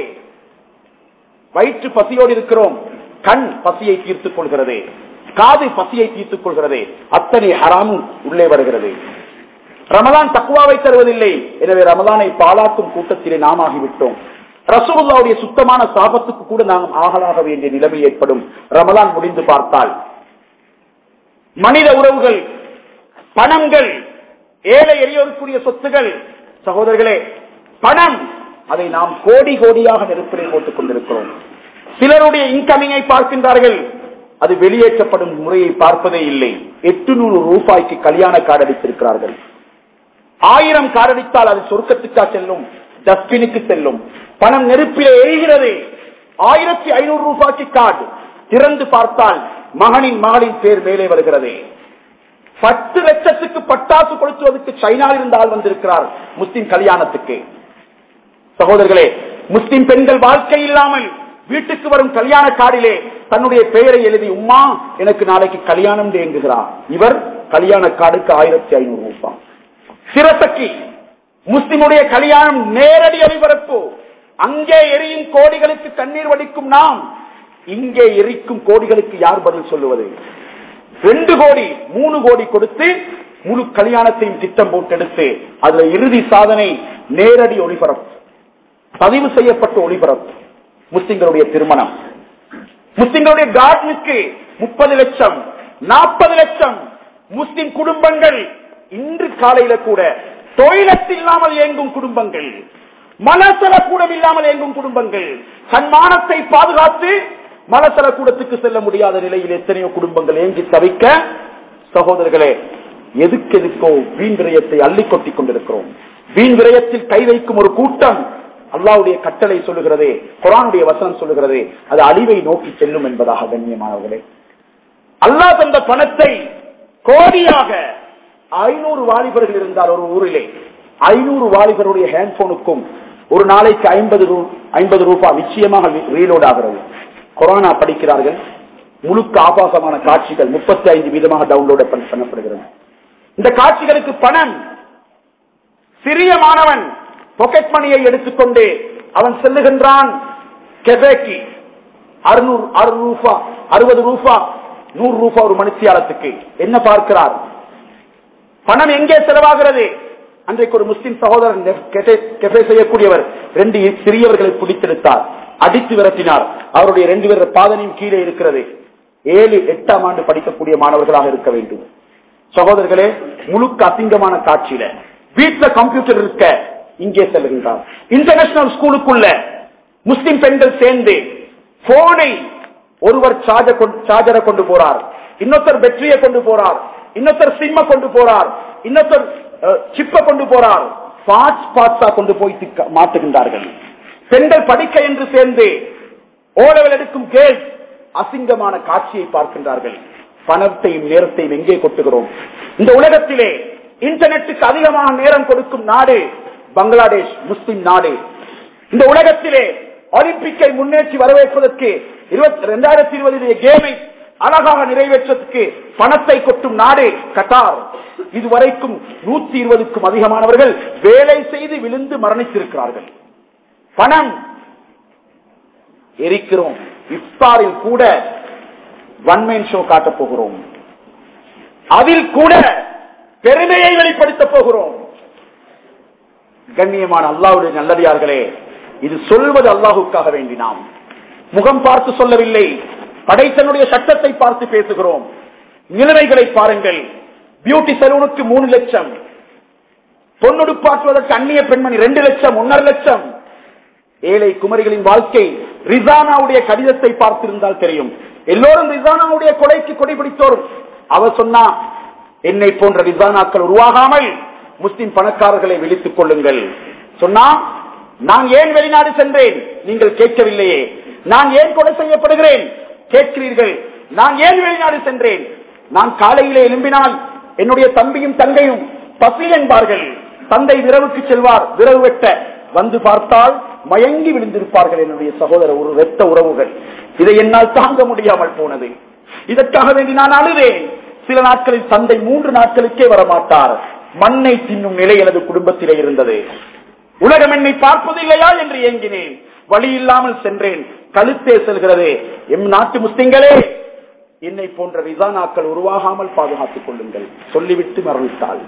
வயிற்று பசியோடு இருக்கிறோம் கண் பசியை தீர்த்துக் கொள்கிறது காது பசியை தீர்த்துக் கொள்கிறது அத்தனை ஹராமும் உள்ளே வருகிறது ரமலான் தக்குவாவை தருவதில்லை எனவே ரமலானை பாலாக்கும் கூட்டத்திலே நாம் ஆகிவிட்டோம் ரசூலுல்லாவுடைய சுத்தமான சாபத்துக்கு கூட நாம் ஆகலாக வேண்டிய நிலைமை ஏற்படும் ரமலான் முடிந்து பார்த்தால் மனித உறவுகள் பணங்கள் ஏழை எளியோருக்குரிய சொத்துகள் சகோதரர்களே பணம் அதை நாம் கோடி கோடியாக நெருப்பிலே போட்டுக் கொண்டிருக்கிறோம் சிலருடைய இன்கமிங்கை பார்க்கின்றார்கள் அது வெளியேற்றப்படும் முறையை பார்ப்பதே இல்லை எட்டு நூறு ரூபாய்க்கு கல்யாண கார்டு அடித்திருக்கிறார்கள் ஆயிரம் கார்டு அடித்தால் அது சொர்க்கத்துக்கா செல்லும் டஸ்ட்பினுக்கு செல்லும் பணம் நெருப்பிலே எரிகிறது ஆயிரத்தி ஐநூறு ரூபாய்க்கு கார்டு திறந்து பார்த்தால் மகனின் மகளின் பேர் மேலே வருகிறது பத்து லட்சத்துக்கு பட்டாசு கொளுத்துவதற்கு சைனாவில் இருந்து ஆள் வந்திருக்கிறார் முஸ்லிம் கல்யாணத்துக்கு சகோதரர்களே முஸ்லிம் பெண்கள் வாழ்க்கை இல்லாமல் வீட்டுக்கு வரும் கல்யாண கார்டிலே தன்னுடைய பெயரை எழுதி உம்மா எனக்கு நாளைக்கு கல்யாணம் என்கிறார் இவர் கல்யாண கார்டுக்கு ஆயிரத்தி ஐநூறு ரூபாய் சிரசக்கி முஸ்லிமுடைய கல்யாணம் நேரடி ஒளிபரப்பு அங்கே எரியும் கோடிகளுக்கு கண்ணீர் வடிக்கும் நாம் இங்கே எரிக்கும் கோடிகளுக்கு யார் பதில் சொல்லுவது ரெண்டு கோடி மூணு கோடி கொடுத்து முழு கல்யாணத்தையும் திட்டம் போட்டெடுத்து அதுல இறுதி சாதனை நேரடி ஒளிபரப்பு பதிவு செய்யப்பட்ட ஒளிபரப்பு முஸ்லிம்களுடைய திருமணம் முஸ்லிம்களுடைய கார்டனுக்கு முப்பது லட்சம் நாற்பது லட்சம் முஸ்லிம் குடும்பங்கள் இன்று காலையில கூட தொழிலத் இல்லாமல் இயங்கும் குடும்பங்கள் மலசல கூடம் இல்லாமல் இயங்கும் குடும்பங்கள் சன்மானத்தை பாதுகாத்து மலசல கூடத்துக்கு செல்ல முடியாத நிலையில் எத்தனையோ குடும்பங்கள் ஏங்கி தவிக்க சகோதரர்களே எதுக்கு எதுக்கோ வீண் விரயத்தை அள்ளி கொட்டிக் கொண்டிருக்கிறோம் வீண் விரயத்தில் கை வைக்கும் ஒரு கூட்டம் அல்லாவுடைய கட்டளை சொல்லுகிறதே குரானுடைய வசனம் சொல்லுகிறதே அது அழிவை நோக்கி செல்லும் என்பதாக கண்ணியமானவர்களே அல்லாஹ் தந்த பணத்தை கோடியாக ஐநூறு வாலிபர்கள் இருந்தால் ஒரு ஊரிலே ஐநூறு வாலிபருடைய ஹேண்ட்போனுக்கும் ஒரு நாளைக்கு ஐம்பது ஐம்பது ரூபாய் நிச்சயமாக ரீலோட் ஆகிறது கொரோனா படிக்கிறார்கள் முழுக்க ஆபாசமான காட்சிகள் முப்பத்தி ஐந்து வீதமாக டவுன்லோட் பண்ணப்படுகிறது இந்த காட்சிகளுக்கு பணம் சிறிய மாணவன் பாக்கெட் மணியை எடுத்துக்கொண்டு அவன் செல்லுகின்றான் கெபேக்கு அறுநூறு அறுநூறு ரூபா அறுபது ரூபா நூறு ரூபா ஒரு மனுஷியாலத்துக்கு என்ன பார்க்கிறார் பணம் எங்கே செலவாகிறது அன்றைக்கு ஒரு முஸ்லிம் சகோதரன் கெஃபே செய்யக்கூடியவர் ரெண்டு சிறியவர்களை பிடித்தெடுத்தார் அடித்து விரட்டினார் அவருடைய ரெண்டு பேர் பாதனையும் கீழே இருக்கிறது ஏழு எட்டாம் ஆண்டு படிக்கக்கூடிய மாணவர்களாக இருக்க வேண்டும் சகோதரர்களே முழுக்க அசிங்கமான காட்சியில வீட்டுல கம்ப்யூட்டர் இருக்க இங்கே செல்கின்றார் இன்டர்நேஷனல் ஸ்கூலுக்குள்ள முஸ்லிம் பெண்கள் சேர்ந்து போனை ஒருவர் சார்ஜரை கொண்டு போறார் இன்னொருத்தர் பேட்டரியை கொண்டு போறார் இன்னொருத்தர் சிம்ம கொண்டு போறார் இன்னொருத்தர் சிப்ப கொண்டு போறார் பார்ட்ஸ் பார்ட்ஸா கொண்டு போய் மாட்டுகின்றார்கள் பெண்கள் படிக்க என்று சேர்ந்து ஓலவில் எடுக்கும் கேஸ் அசிங்கமான காட்சியை பார்க்கின்றார்கள் பணத்தையும் நேரத்தையும் எங்கே கொட்டுகிறோம் இந்த உலகத்திலே இன்டர்நெட்டுக்கு அதிகமாக நேரம் கொடுக்கும் நாடு பங்களாதேஷ் முஸ்லிம் நாடு இந்த உலகத்திலே ஒலிம்பிக்கை முன்னேற்றி வரவேற்பதற்கு இரண்டாயிரத்தி இருபதிலே கேமை அழகாக நிறைவேற்றத்துக்கு பணத்தை கொட்டும் நாடு கட்டார் இதுவரைக்கும் நூத்தி இருபதுக்கும் அதிகமானவர்கள் வேலை செய்து விழுந்து மரணித்திருக்கிறார்கள் பணம் எரிக்கிறோம் இஃப்தாரில் கூட ஒன்மைன் ஷோ காட்டப் போகிறோம் அதில் கூட பெருமையை வெளிப்படுத்த போகிறோம் கண்ணியமான அல்லாவுடைய நல்லடியார்களே இது சொல்வது அல்லாஹுக்காக வேண்டி நாம் முகம் பார்த்து சொல்லவில்லை படைத்தனுடைய சட்டத்தை பார்த்து பேசுகிறோம் நிலைமைகளை பாருங்கள் பியூட்டி சலூனுக்கு மூணு லட்சம் பொன்னுடுப்பாற்றுவதற்கு அந்நிய பெண்மணி ரெண்டு லட்சம் ஒன்னரை லட்சம் ஏழை குமரிகளின் வாழ்க்கை ரிசானாவுடைய கடிதத்தை பார்த்திருந்தால் தெரியும் எல்லோரும் ரிசானாவுடைய கொலைக்கு கொடி பிடித்தோரும் அவர் சொன்னா என்னை போன்ற ரிசானாக்கள் உருவாகாமல் முஸ்லிம் பணக்காரர்களை விழித்துக் கொள்ளுங்கள் சொன்னா நான் ஏன் வெளிநாடு சென்றேன் நீங்கள் கேட்கவில்லையே நான் ஏன் கொலை செய்யப்படுகிறேன் கேட்கிறீர்கள் நான் ஏன் வெளிநாடு சென்றேன் நான் காலையிலே எழும்பினால் என்னுடைய தம்பியும் தங்கையும் பசி என்பார்கள் தந்தை விரவுக்கு செல்வார் விரவு வெட்ட வந்து பார்த்தால் மயங்கி விழுந்திருப்பார்கள் என்னுடைய சகோதர ஒரு வெட்ட உறவுகள் இதை என்னால் தாங்க முடியாமல் போனது இதற்காக வேண்டி நான் அழுதேன் சில நாட்களில் தந்தை மூன்று நாட்களுக்கே வரமாட்டார் மண்ணை தின்னும் நிலை எனது குடும்பத்திலே இருந்தது உலகம் என்னை பார்ப்பதில்லையா என்று ஏங்கினேன் வழி இல்லாமல் சென்றேன் கழுத்தே செல்கிறது எம் நாட்டு முஸ்லிம்களே என்னை போன்ற ரிசானாக்கள் உருவாகாமல் பாதுகாத்துக் கொள்ளுங்கள் சொல்லிவிட்டு மரணித்தாள்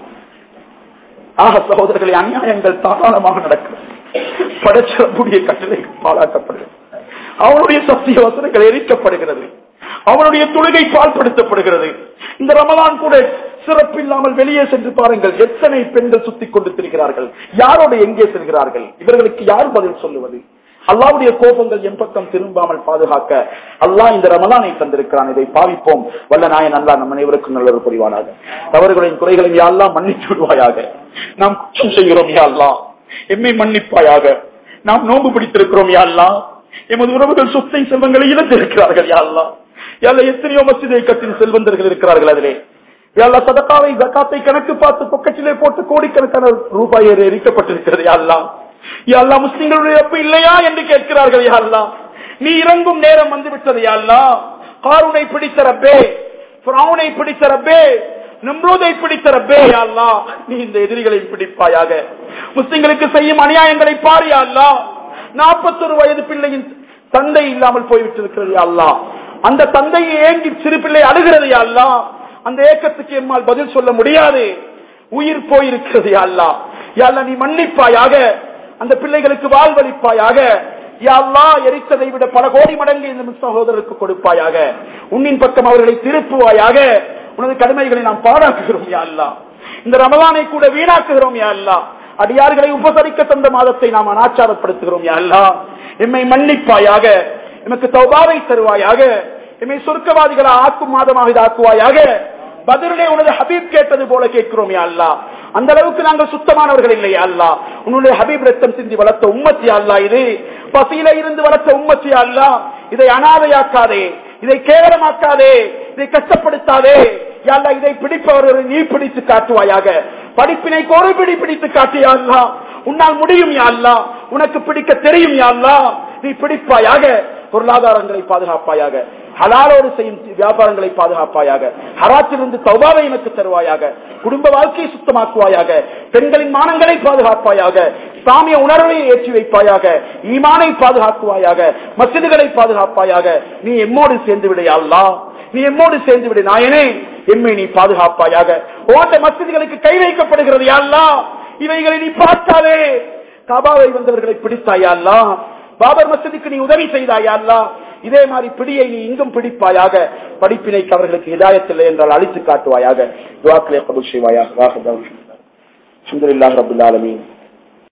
ஆக சகோதரர்களை அநியாயங்கள் தாராளமாக நடக்கிறது படைச்சக்கூடிய கட்டளை பாராட்டப்படுகிறது அவனுடைய சத்திய வசனங்கள் எரிக்கப்படுகிறது அவனுடைய தொழுகை பால்படுத்தப்படுகிறது இந்த ரமலான் கூட சிறப்பில்லாமல் வெளியே சென்று பாருங்கள் எத்தனை பெண்கள் சுத்தி கொண்டு திரிகிறார்கள் யாரோடு எங்கே செல்கிறார்கள் இவர்களுக்கு யார் பதில் சொல்லுவது அல்லாவுடைய கோபங்கள் என் பக்கம் திரும்பாமல் பாதுகாக்க அல்லாஹ் இந்த ரமலானை தந்திருக்கிறான் இதை பாவிப்போம் வல்ல நாயன் அல்லா நம் அனைவருக்கும் நல்லது புரிவானாக தவறுகளின் குறைகளையும் யாரெல்லாம் மன்னித்து விடுவாயாக நாம் குற்றம் செய்கிறோம் யாழ்லா எம்மை மன்னிப்பாயாக நாம் நோன்பு பிடித்திருக்கிறோம் யாழ்லா எமது உறவுகள் சொத்தை செல்வங்களை இழந்திருக்கிறார்கள் யாழ்லா யாழ்ல எத்தனையோ மசிதை கட்டின் செல்வந்தர்கள் இருக்கிறார்கள் அதிலே யாழ்லா சதக்காவை ஜக்காத்தை கணக்கு பார்த்து பொக்கச்சிலே போட்டு கோடிக்கணக்கான ரூபாய் எரிக்கப்பட்டிருக்கிறது யாழ்லா யாழ்லா முஸ்லிம்களுடைய அப்ப இல்லையா என்று கேட்கிறார்கள் யாழ்லா நீ இறங்கும் நேரம் வந்து விட்டது யாழ்லா காருனை பிடித்த ரப்பே பிராவுனை பிடித்த ரப்பே நம்ரோதை பிடித்த ரப்பே யாழ்லா நீ இந்த எதிரிகளை பிடிப்பாயாக முஸ்லிம்களுக்கு செய்யும் அநியாயங்களை பாரு யாழ்லா நாற்பத்தொரு வயது பிள்ளையின் தந்தை இல்லாமல் போய்விட்டிருக்கிறது யாழ்லா அந்த தந்தையை ஏங்கி சிறு பிள்ளை அழுகிறது யாழ்லா அந்த ஏக்கத்துக்கு எம்மால் பதில் சொல்ல முடியாது உயிர் போயிருக்கிறது யாழ்லா யாழ்லா நீ மன்னிப்பாயாக அந்த பிள்ளைகளுக்கு வாழ்வளிப்பாயாக யாழ்லா எரித்ததை விட பல கோடி மடங்கு இந்த சகோதரருக்கு கொடுப்பாயாக உன்னின் பக்கம் அவர்களை திருப்புவாயாக உனது கடமைகளை நாம் பாராட்டுகிறோம் யாழ்லா இந்த ரமலானை கூட வீணாக்குகிறோம் யாழ்லா அடியார்களை உபசரிக்க தந்த மாதத்தை நாம் அனாச்சாரப்படுத்துகிறோம் யாழ்லா எம்மை மன்னிப்பாயாக எமக்கு தௌபாவை தருவாயாக எம்மை சொர்க்கவாதிகளை ஆக்கும் மாதமாக இது ஆக்குவாயாக பதிலே உனது ஹபீப் கேட்டது போல கேட்கிறோம் அல்லா அந்த அளவுக்கு நாங்கள் சுத்தமானவர்கள் இல்லையா அல்லா உன்னுடைய ஹபீப் ரத்தம் சிந்தி வளர்த்த உம்மத்தி அல்லா இது பசியில இருந்து வளர்த்த உம்மத்தி அல்லா இதை அனாதையாக்காதே இதை கேவலமாக்காதே இதை கஷ்டப்படுத்தாதே யாழ்லா இதை பிடிப்பவர்களை நீ பிடித்து காட்டுவாயாக படிப்பினை ஒரு பிடி பிடித்து காட்டியா உன்னால் முடியும் யாழ்லா உனக்கு பிடிக்க தெரியும் யாழ்லா நீ பிடிப்பாயாக பொருளாதாரங்களை பாதுகாப்பாயாக ஹலாலோடு செய்யும் வியாபாரங்களை பாதுகாப்பாயாக ஹராத்திலிருந்து தௌபாவை எனக்கு தருவாயாக குடும்ப வாழ்க்கையை சுத்தமாக்குவாயாக பெண்களின் மானங்களை பாதுகாப்பாயாக சாமிய உணர்வை ஏற்றி வைப்பாயாக ஈமானை பாதுகாக்குவாயாக மசிதுகளை பாதுகாப்பாயாக நீ எம்மோடு சேர்ந்து விடையாள்லா நீ எம்மோடு சேர்ந்து விடு நாயனே எம்மை நீ பாதுகாப்பாயாக ஓட்ட மசிதிகளுக்கு கை வைக்கப்படுகிறது யாழ்லா இவைகளை நீ பார்த்தாலே கபாவை வந்தவர்களை பிடித்தாயல்லா பாபர் மசதிக்கு நீ உதவி செய்தாயல்லா இதே மாதிரி பிடியை நீ இங்கும் பிடிப்பாயாக படிப்பினைக்கு அவர்களுக்கு ஹிதாயத்தில்லை என்றால் அழித்து காட்டுவாயாக துவாக்களே கபுல் செய்வாயாக அலமதுல்லாஹ் ரபுல் ஆலமீன்